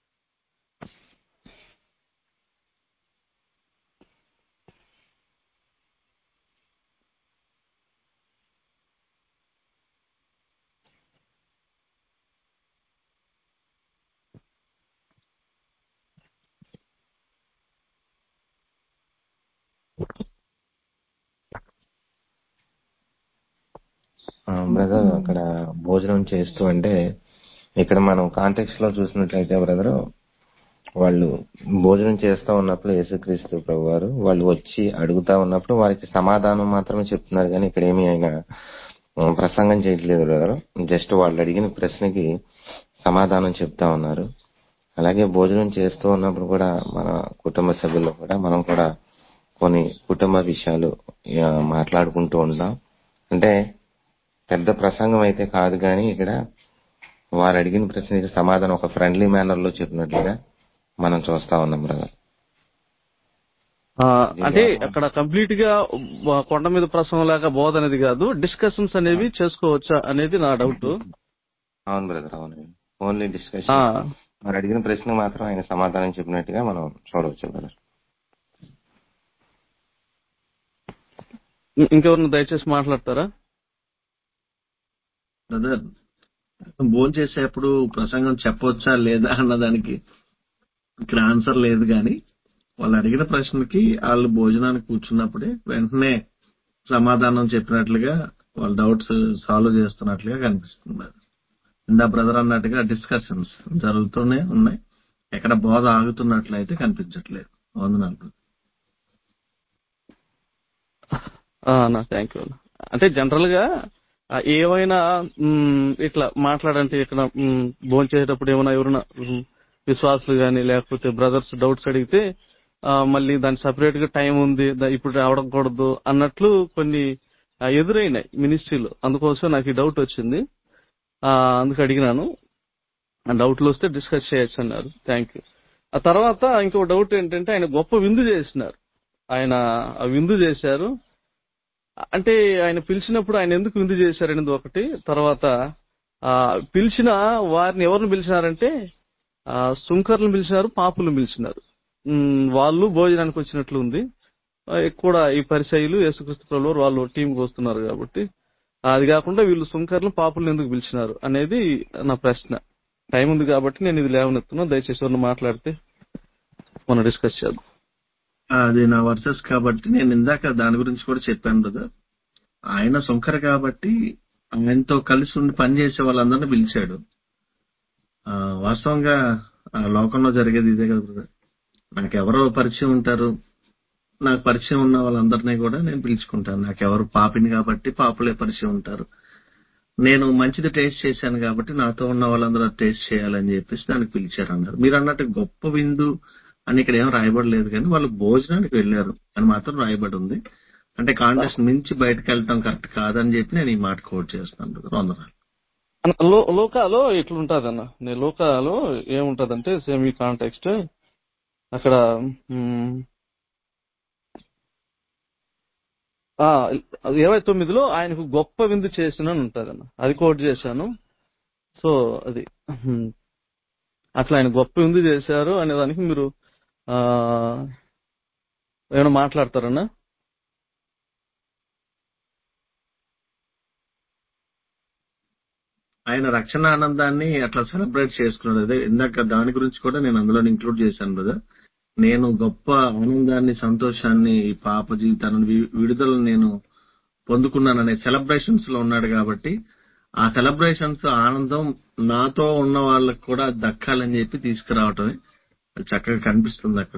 బ్రదర్ అక్కడ భోజనం చేస్తూ అంటే ఇక్కడ మనం కాంటెక్స్ట్ లో చూసినట్లయితే బ్రదర్ వాళ్ళు భోజనం చేస్తా ఉన్నప్పుడు యేసుక్రీస్తు ప్రభు వారు వాళ్ళు వచ్చి అడుగుతా ఉన్నప్పుడు వారికి సమాధానం మాత్రమే చెప్తున్నారు కానీ ఇక్కడ ఏమీ ఆయన ఉమ్, ప్రసంగం చేయట్లేదు బ్రదర్ జస్ట్ వాళ్ళు అడిగిన ప్రశ్నకి సమాధానం చెప్తా ఉన్నారు అలాగే భోజనం చేస్తూ ఉన్నప్పుడు కూడా మన కుటుంబ సభ్యుల్లో కూడా మనం కూడా కొన్ని కుటుంబ విషయాలు ఆ, మాట్లాడుకుంటూ ఉంటాం అంటే పెద్ద ప్రసంగం అయితే కాదు కానీ ఇక్కడ వారు అడిగిన ప్రశ్నకి సమాధానం ఒక ఫ్రెండ్లీ మేనర్ లో చెప్పినట్లుగా మనం చూస్తా ఉన్నాం బ్రదర్ ఆ, అంటే అక్కడ కంప్లీట్ గా ఆ, కొండ మీద ప్రసంగం లాగా బోధ అనేది కాదు డిస్కషన్స్ అనేవి చేసుకోవచ్చా అనేది నా డౌట్ అవును బ్రదర్ అవును ఓన్లీ డిస్కషన్ మరి అడిగిన ప్రశ్న మాత్రం ఆయన సమాధానం చెప్పినట్టుగా మనం చూడవచ్చు బ్రదర్ ఇంకెవరిని దయచేసి మాట్లాడతారా బ్రదర్ భోజనం చేసేప్పుడు ప్రసంగం చెప్పొచ్చా లేదా అన్నదానికి ఇక్కడ ఆన్సర్ లేదు కానీ వాళ్ళు అడిగిన ప్రశ్నకి వాళ్ళు భోజనానికి కూర్చున్నప్పుడే వెంటనే సమాధానం చెప్పినట్లుగా వాళ్ళ డౌట్స్ సాల్వ్ చేస్తున్నట్లుగా కనిపిస్తుంది ఇందా బ్రదర్ అన్నట్టుగా డిస్కషన్స్ జరుగుతూనే ఉన్నాయి ఎక్కడ బోధ ఆగుతున్నట్లయితే కనిపించట్లేదు వందనాలు నా థ్యాంక్ యూ అంటే జనరల్ గా ఆ, ఏమైనా మ్, ఇట్లా మాట్లాడంటే ఇక్కడ భోజనం చేసేటప్పుడు ఏమైనా ఎవరైనా మ్, విశ్వాసులు కానీ లేకపోతే బ్రదర్స్ డౌట్స్ అడిగితే ఆ, మళ్ళీ దాని సపరేట్ గా టైం ఉంది దా- ఇప్పుడు రావడకూడదు అన్నట్లు కొన్ని ఆ, ఎదురైనాయి మినిస్ట్రీలో అందుకోసం నాకు ఈ డౌట్ వచ్చింది ఆ, అందుకు అడిగినాను ఆ డౌట్లు వస్తే డిస్కస్ చేయొచ్చు అన్నారు థ్యాంక్ యూ ఆ తర్వాత ఇంకో డౌట్ ఏంటంటే ఆయన గొప్ప విందు చేసినారు ఆయన ఆ విందు చేశారు అంటే ఆయన పిలిచినప్పుడు ఆయన ఎందుకు విందు చేశారనేది ఒకటి తర్వాత ఆ పిలిచిన వారిని ఎవరిని పిలిచినారంటే ఆ సుంకర్లను పిలిచినారు పాపులను పిలిచినారు ఉమ్, వాళ్ళు భోజనానికి వచ్చినట్లు ఉంది ఆ, కూడా ఈ పరిచయులు యేసుక్రీస్తు ప్రభువు వాళ్ళు టీంకి వస్తున్నారు కాబట్టి అది కాకుండా వీళ్ళు సుంకర్లు పాపులను ఎందుకు పిలిచినారు అనేది నా ప్రశ్న టైం ఉంది కాబట్టి నేను ఇది లేవనెత్తున్నా దయచేసి ఎవరిని మాట్లాడితే మనం డిస్కస్ చేద్దాం అది నా వర్సెస్ కాబట్టి నేను ఇందాక దాని గురించి కూడా చెప్పాను కదా ఆయన సుంకర కాబట్టి ఆయనతో కలిసి ఉండి పనిచేసే వాళ్ళందరినీ పిలిచాడు ఆ, వాస్తవంగా ఆ లోకంలో జరిగేది ఇదే కదా బ్రదర్ నాకు ఎవరో పరిచయం ఉంటారు నాకు పరిచయం ఉన్న వాళ్ళందరినీ కూడా నేను పిలుచుకుంటాను నాకు ఎవరు పాపిని కాబట్టి పాపులే పరిచయం ఉంటారు నేను మంచిది టేస్ట్ చేశాను కాబట్టి నాతో ఉన్న వాళ్ళందరూ అది టేస్ట్ చేయాలని చెప్పేసి దానికి పిలిచారు అన్నారు మీరు అన్నట్టు గొప్ప విందు అని ఇక్కడ ఏం రాయబడలేదు కానీ వాళ్ళు భోజనానికి వెళ్ళారు అని మాత్రం రాయబడి ఉంది అంటే కాంటెస్ట్ మించి బయటకు వెళ్ళటం కరెక్ట్ కాదని చెప్పి నేను ఈ మాట కోట్ చేస్తున్నాను brother. వందనాలు అన్న, లో- లోకాలో ఇట్లుంటది అన్న నేను లోకాలో ఏముంటదంటే సేమ్ ఈ కాంటెక్స్ట్ అక్కడ మ్, ఆ, ఇరవై తొమ్మిదిలో ఆయనకు గొప్ప విందు చేసిన ఉంటది అన్న అది కోట్ చేశాను సో అది మ్, అట్లా ఆయన గొప్ప విందు చేశారు అనే దానికి మీరు ఆ ఏమైనా మాట్లాడతారన్నా ఆయన రక్షణ ఆనందాన్ని అట్లా సెలబ్రేట్ చేసుకున్నాడు అదే ఇందాక దాని గురించి కూడా నేను అందులో ఇంక్లూడ్ చేశాను బ్రదర్ నేను గొప్ప ఆనందాన్ని సంతోషాన్ని ఈ పాప జీవితాన్ని వి- విడుదలను నేను పొందుకున్నాననే సెలబ్రేషన్స్ లో ఉన్నాడు కాబట్టి ఆ సెలబ్రేషన్స్ ఆనందం నాతో ఉన్న వాళ్ళకి కూడా దక్కాలని చెప్పి తీసుకురావటమే అది చక్కగా కనిపిస్తుంది అక్కడ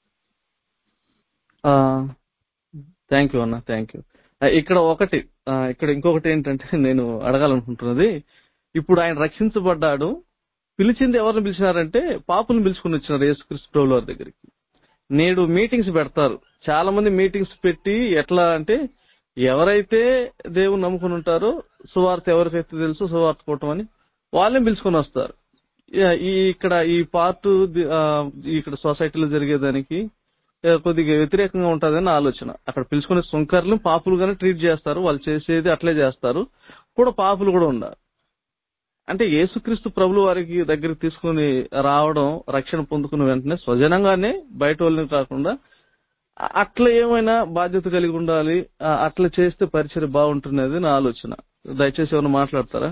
థ్యాంక్ యూ అన్న థ్యాంక్ యూ ఇక్కడ ఒకటి ఆ, ఇక్కడ ఇంకొకటి ఏంటంటే నేను అడగాలనుకుంటున్నది ఇప్పుడు ఆయన రక్షించబడ్డాడు పిలిచింది ఎవరిని పిలిచినారంటే పాపులను పిలుచుకుని వచ్చినారు యేసుక్రీస్తు ప్రభుల వారి దగ్గరికి నేడు మీటింగ్స్ పెడతారు చాలా మంది మీటింగ్స్ పెట్టి ఎట్లా అంటే ఎవరైతే దేవుని నమ్ముకుని ఉంటారో సువార్త ఎవరికైతే తెలుసు సువార్త కూటం అని వాళ్ళని పిలుచుకొని వస్తారు ఇ- ఈ ఇక్కడ ఈ పార్ట్ ఇక్కడ సొసైటీలో జరిగేదానికి ఏ, కొద్దిగా వ్యతిరేకంగా ఉంటుందని ఆలోచన అక్కడ పిలుచుకునే సుంకర్లు పాపులుగానే ట్రీట్ చేస్తారు వాళ్ళు చేసేది అట్లే చేస్తారు కూడా పాపులు కూడా ఉన్నారు అంటే యేసుక్రీస్తు ప్రభులు వారికి దగ్గరికి తీసుకుని రావడం రక్షణ పొందుకున్న వెంటనే స్వజనంగానే బయట వాళ్ళని కాకుండా అ- అట్లా ఏమైనా బాధ్యత కలిగి ఉండాలి ఆ, అట్లా చేస్తే పరిచయం బాగుంటున్నది నా ఆలోచన దయచేసి ఏమైనా మాట్లాడతారా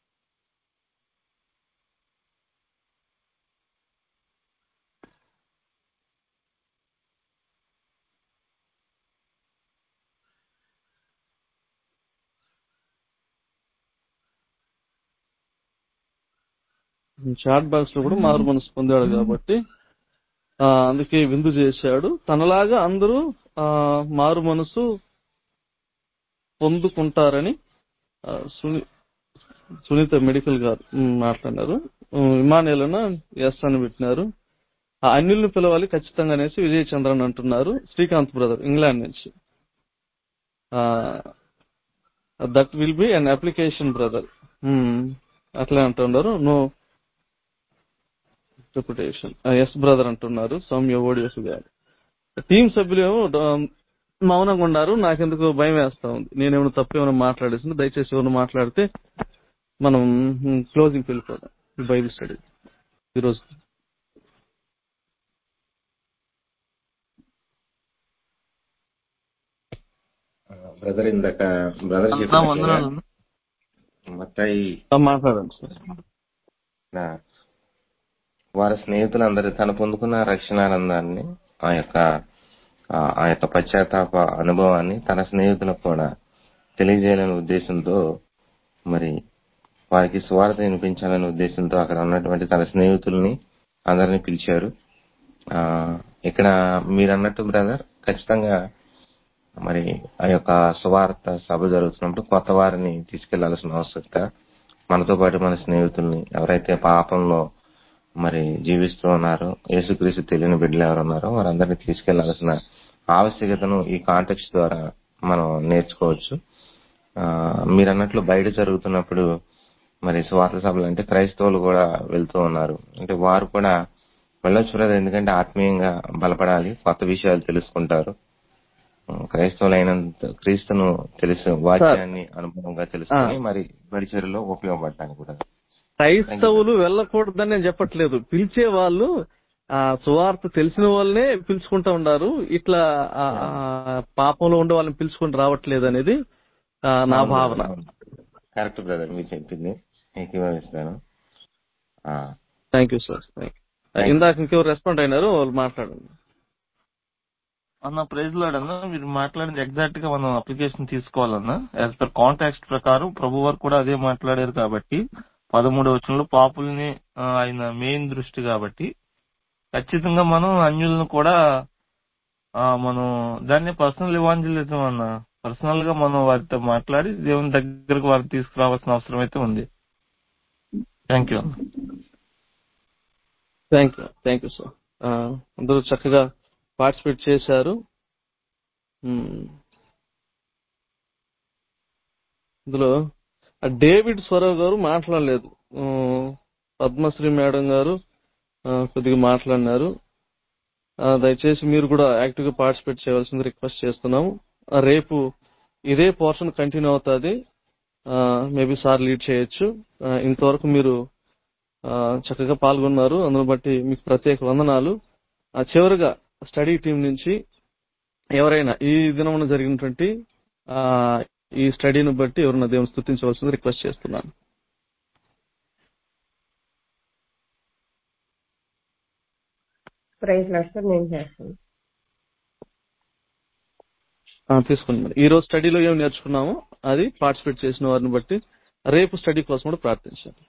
చాట్ బాక్స్ లో కూడా మారు మనసు పొందాడు కాబట్టి ఆ, అందుకే విందు చేశాడు తనలాగా అందరూ ఆ, మారు మనసు పొందుకుంటారని ఆ, సుని- సునీత మెడికల్ గారు ఉమ్, మాట్లాడినారు ఉమ్, ఇమానుయేలన ఎస్ అని పెట్టినారు ఆ అన్యుల్ని పిలవాలి ఖచ్చితంగా అనేసి విజయ్ చంద్రన్ అంటున్నారు శ్రీకాంత్ బ్రదర్ ఇంగ్లాండ్ నుంచి that will be an application brother అట్లా అంటున్నారు నో ఇంటర్ప్రిటేషన్ ఎస్ బ్రదర్ అంటున్నారు సౌమ్య ఓడిఎస్ గారు టీం సభ్యులేమో డ- మౌనంగా ఉన్నారు నాకెందుకు భయం వేస్తా ఉంది నేనేమైనా తప్పు ఏమైనా మాట్లాడేసింది దయచేసి ఏమైనా మాట్లాడితే మనం క్లోజింగ్ వెళ్ళిపోదాం ఈ బైబిల్ స్టడీ ఈరోజు బ్రదర్ ఇందాక బ్రదర్ అన్నా చెప్పినట్లుగా వందనాలు మత్తాయి ఆ, మాట్లాడండి సార్ నా వారి స్నేహితులందరూ తను పొందుకున్న రక్షణానందాన్ని ఆ యొక్క ఆ ఆ యొక్క పశ్చాత్తాప అనుభవాన్ని తన స్నేహితులకు కూడా తెలియజేయాలనే ఉద్దేశంతో మరి వారికి స్వార్థ వినిపించాలనే ఉద్దేశంతో అక్కడ ఉన్నటువంటి తన స్నేహితుల్ని అందరినీ పిలిచారు ఆ ఇక్కడ మీరు అన్నట్టు బ్రదర్ ఖచ్చితంగా మరి ఆ యొక్క సువార్త సభ జరుగుతున్నప్పుడు కొత్త వారిని తీసుకెళ్లాల్సిన అవసరత మనతో పాటు మన స్నేహితుల్ని ఎవరైతే పాపంలో మరి జీవిస్తూ ఉన్నారో యేసుక్రీస్తు తెలియని బిడ్డలు ఎవరు ఉన్నారో వారందరినీ తీసుకెళ్లాల్సిన ఆవశ్యకతను ఈ కాంటెక్స్ట్ ద్వారా మనం నేర్చుకోవచ్చు ఆ, మీరు అన్నట్లు బయట జరుగుతున్నప్పుడు మరి స్వార్థ సభలు అంటే క్రైస్తవులు కూడా వెళ్తూ ఉన్నారు అంటే వారు కూడా వెళ్ళొచ్చు కదా ఎందుకంటే ఆత్మీయంగా బలపడాలి కొత్త విషయాలు తెలుసుకుంటారు క్రైస్తవులైనంత క్రీస్తును తెలుసు వాక్యాన్ని అనుభవంగా తెలుసుకుని మరి పరిచర్లో ఉపయోగపడటానికి కూడా క్రైస్తవులు వెళ్ళకూడదని నేను చెప్పట్లేదు పిలిచే వాళ్ళు ఆ సువార్త తెలిసిన వాళ్ళనే పిలుచుకుంటా ఉన్నారు ఇట్లా ఆ, ఆ, పాపంలో ఉండే వాళ్ళని పిలుచుకుంటూ రావట్లేదు అనేది ఆ, నా భావన కరెక్ట్ బ్రదర్ మీరు చెప్పింది ఏకీభవిస్తాను ఆ, థ్యాంక్ యూ సార్ ఇందాక ఇంకెవరు రెస్పాండ్ అయినారు వాళ్ళు మాట్లాడండి అన్న ప్రైజ్ లాడ్ అన్న మీరు మాట్లాడింది ఎగ్జాక్ట్ గా మనం అప్లికేషన్ తీసుకోవాలన్నా యాజ్ పర్ కాంటాక్ట్ ప్రకారం ప్రభు వారు కూడా అదే మాట్లాడారు కాబట్టి పదమూడు వచనంలో పాపుల్ని ఆ, ఆయన మెయిన్ దృష్టి కాబట్టి ఖచ్చితంగా మనం అన్యులను కూడా ఆ, మనం దాన్ని పర్సనల్ ఇవాంజలిజం అన్న పర్సనల్ గా మనం వారితో మాట్లాడి దేవుని దగ్గరకు వారిని తీసుకురావాల్సిన అవసరం అయితే ఉంది థ్యాంక్ యూ అన్న thank you thank you sir అందరూ చక్కగా పార్టిసిపేట్ చేశారు మ్మ్. ఇందులో ఆ డేవిడ్ స్వరవ్ గారు మాట్లాడలేదు ఆ, పద్మశ్రీ మేడం గారు ఆ, కొద్దిగా మాట్లాడినారు ఆ, దయచేసి మీరు కూడా యాక్టివ్ గా పార్టిసిపేట్ చేయవలసింది రిక్వెస్ట్ చేస్తున్నాము ఆ, రేపు ఇదే పోర్షన్ కంటిన్యూ అవుతుంది మేబీ సార్ లీడ్ చేయొచ్చు ఆ, ఇంతవరకు మీరు ఆ, చక్కగా పాల్గొన్నారు అందును బట్టి మీకు ప్రత్యేక వందనాలు ఆ, చివరిగా స్టడీ టీం నుంచి ఎవరైనా ఈ దినమున జరిగినటువంటి ఆ, ఈ స్టడీని బట్టి ఎవరైనా దేవుని స్థుతించవలసింది రిక్వెస్ట్ చేస్తున్నాను ప్రైజ్ లాడ్ సార్ నేను చేస్తాను ఆ, తీసుకోండి మరి ఈ రోజు స్టడీలో ఏం నేర్చుకున్నామో అది పార్టిసిపేట్ చేసిన వారిని బట్టి రేపు స్టడీ కోసం కూడా ప్రార్థించాలి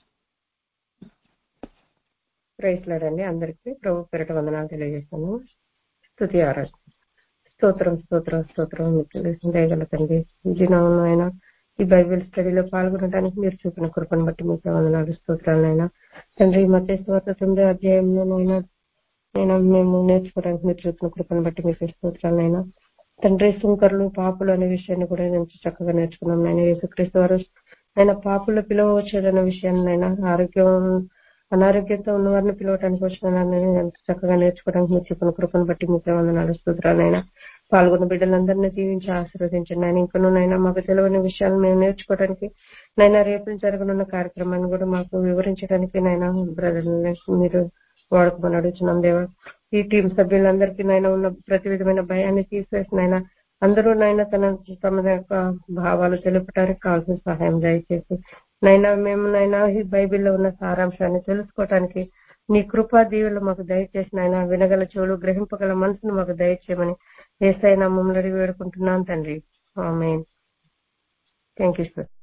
ప్రైజ్ లాడ్ అండి అందరికీ ప్రభు పేరిట వందనాలు తెలియజేస్తాను స్తుతి ఆరాధన స్తోత్రం స్తోత్రం స్తోత్రం మీకు దయగల తండ్రి ఈ దినం ఆయన ఈ బైబిల్ స్టడీలో పాల్గొనడానికి మీరు చూపిన కృపను బట్టి మీకు వందనాలు స్తోత్రాలైనా తండ్రి మధ్యస్థ తొమ్మిదో అధ్యాయంలోనైనా నేను మేము నేర్చుకోవడానికి మీరు చూపిన కృపను బట్టి మీకు స్తోత్రాలైనా తండ్రి సుంకర్లు పాపులు అనే విషయాన్ని కూడా నేను చక్కగా నేర్చుకున్నాం నేను యేసుక్రీస్తు వారు ఆయన పాపుల్లో పిలవచ్చేదన్న విషయాన్ని అయినా ఆరోగ్యం అనారోగ్యంతో ఉన్న వారిని పిలవటానికి వచ్చిన నేను ఎంత చక్కగా నేర్చుకోవడానికి మీరు చెప్పిన కృపను బట్టి మీకు వందనాలు స్తోత్రాలైనా పాల్గొన్న బిడ్డలందరినీ దీవించి ఆశీర్వదించండి ఆయన ఇంకనూ నైనా మాకు తెలియని విషయాలు మేము నేర్చుకోవడానికి నైనా రేపు జరగనున్న కార్యక్రమాన్ని కూడా మాకు వివరించడానికి నైనా బ్రదర్ మీరు వాడుకోమని అడుగుతున్నాం దేవా ఈ టీం సభ్యులందరికీ నైనా ఉన్న ప్రతి విధమైన భయాన్ని తీసేసి నైనా అందరూ నైనా తన తమ యొక్క భావాలు తెలుపడానికి కావాల్సిన సహాయం దయచేసి నైనా మేము నైనా ఈ బైబిల్లో ఉన్న సారాంశాన్ని తెలుసుకోవటానికి నీ కృపా దీవులు మాకు దయచేసి నైనా వినగల చెవులు గ్రహింపగల మనసును మాకు దయచేయమని ఏసైనా మమ్మల్ని అడిగి వేడుకుంటున్నాను తండ్రి ఆమె థ్యాంక్ యూ సార్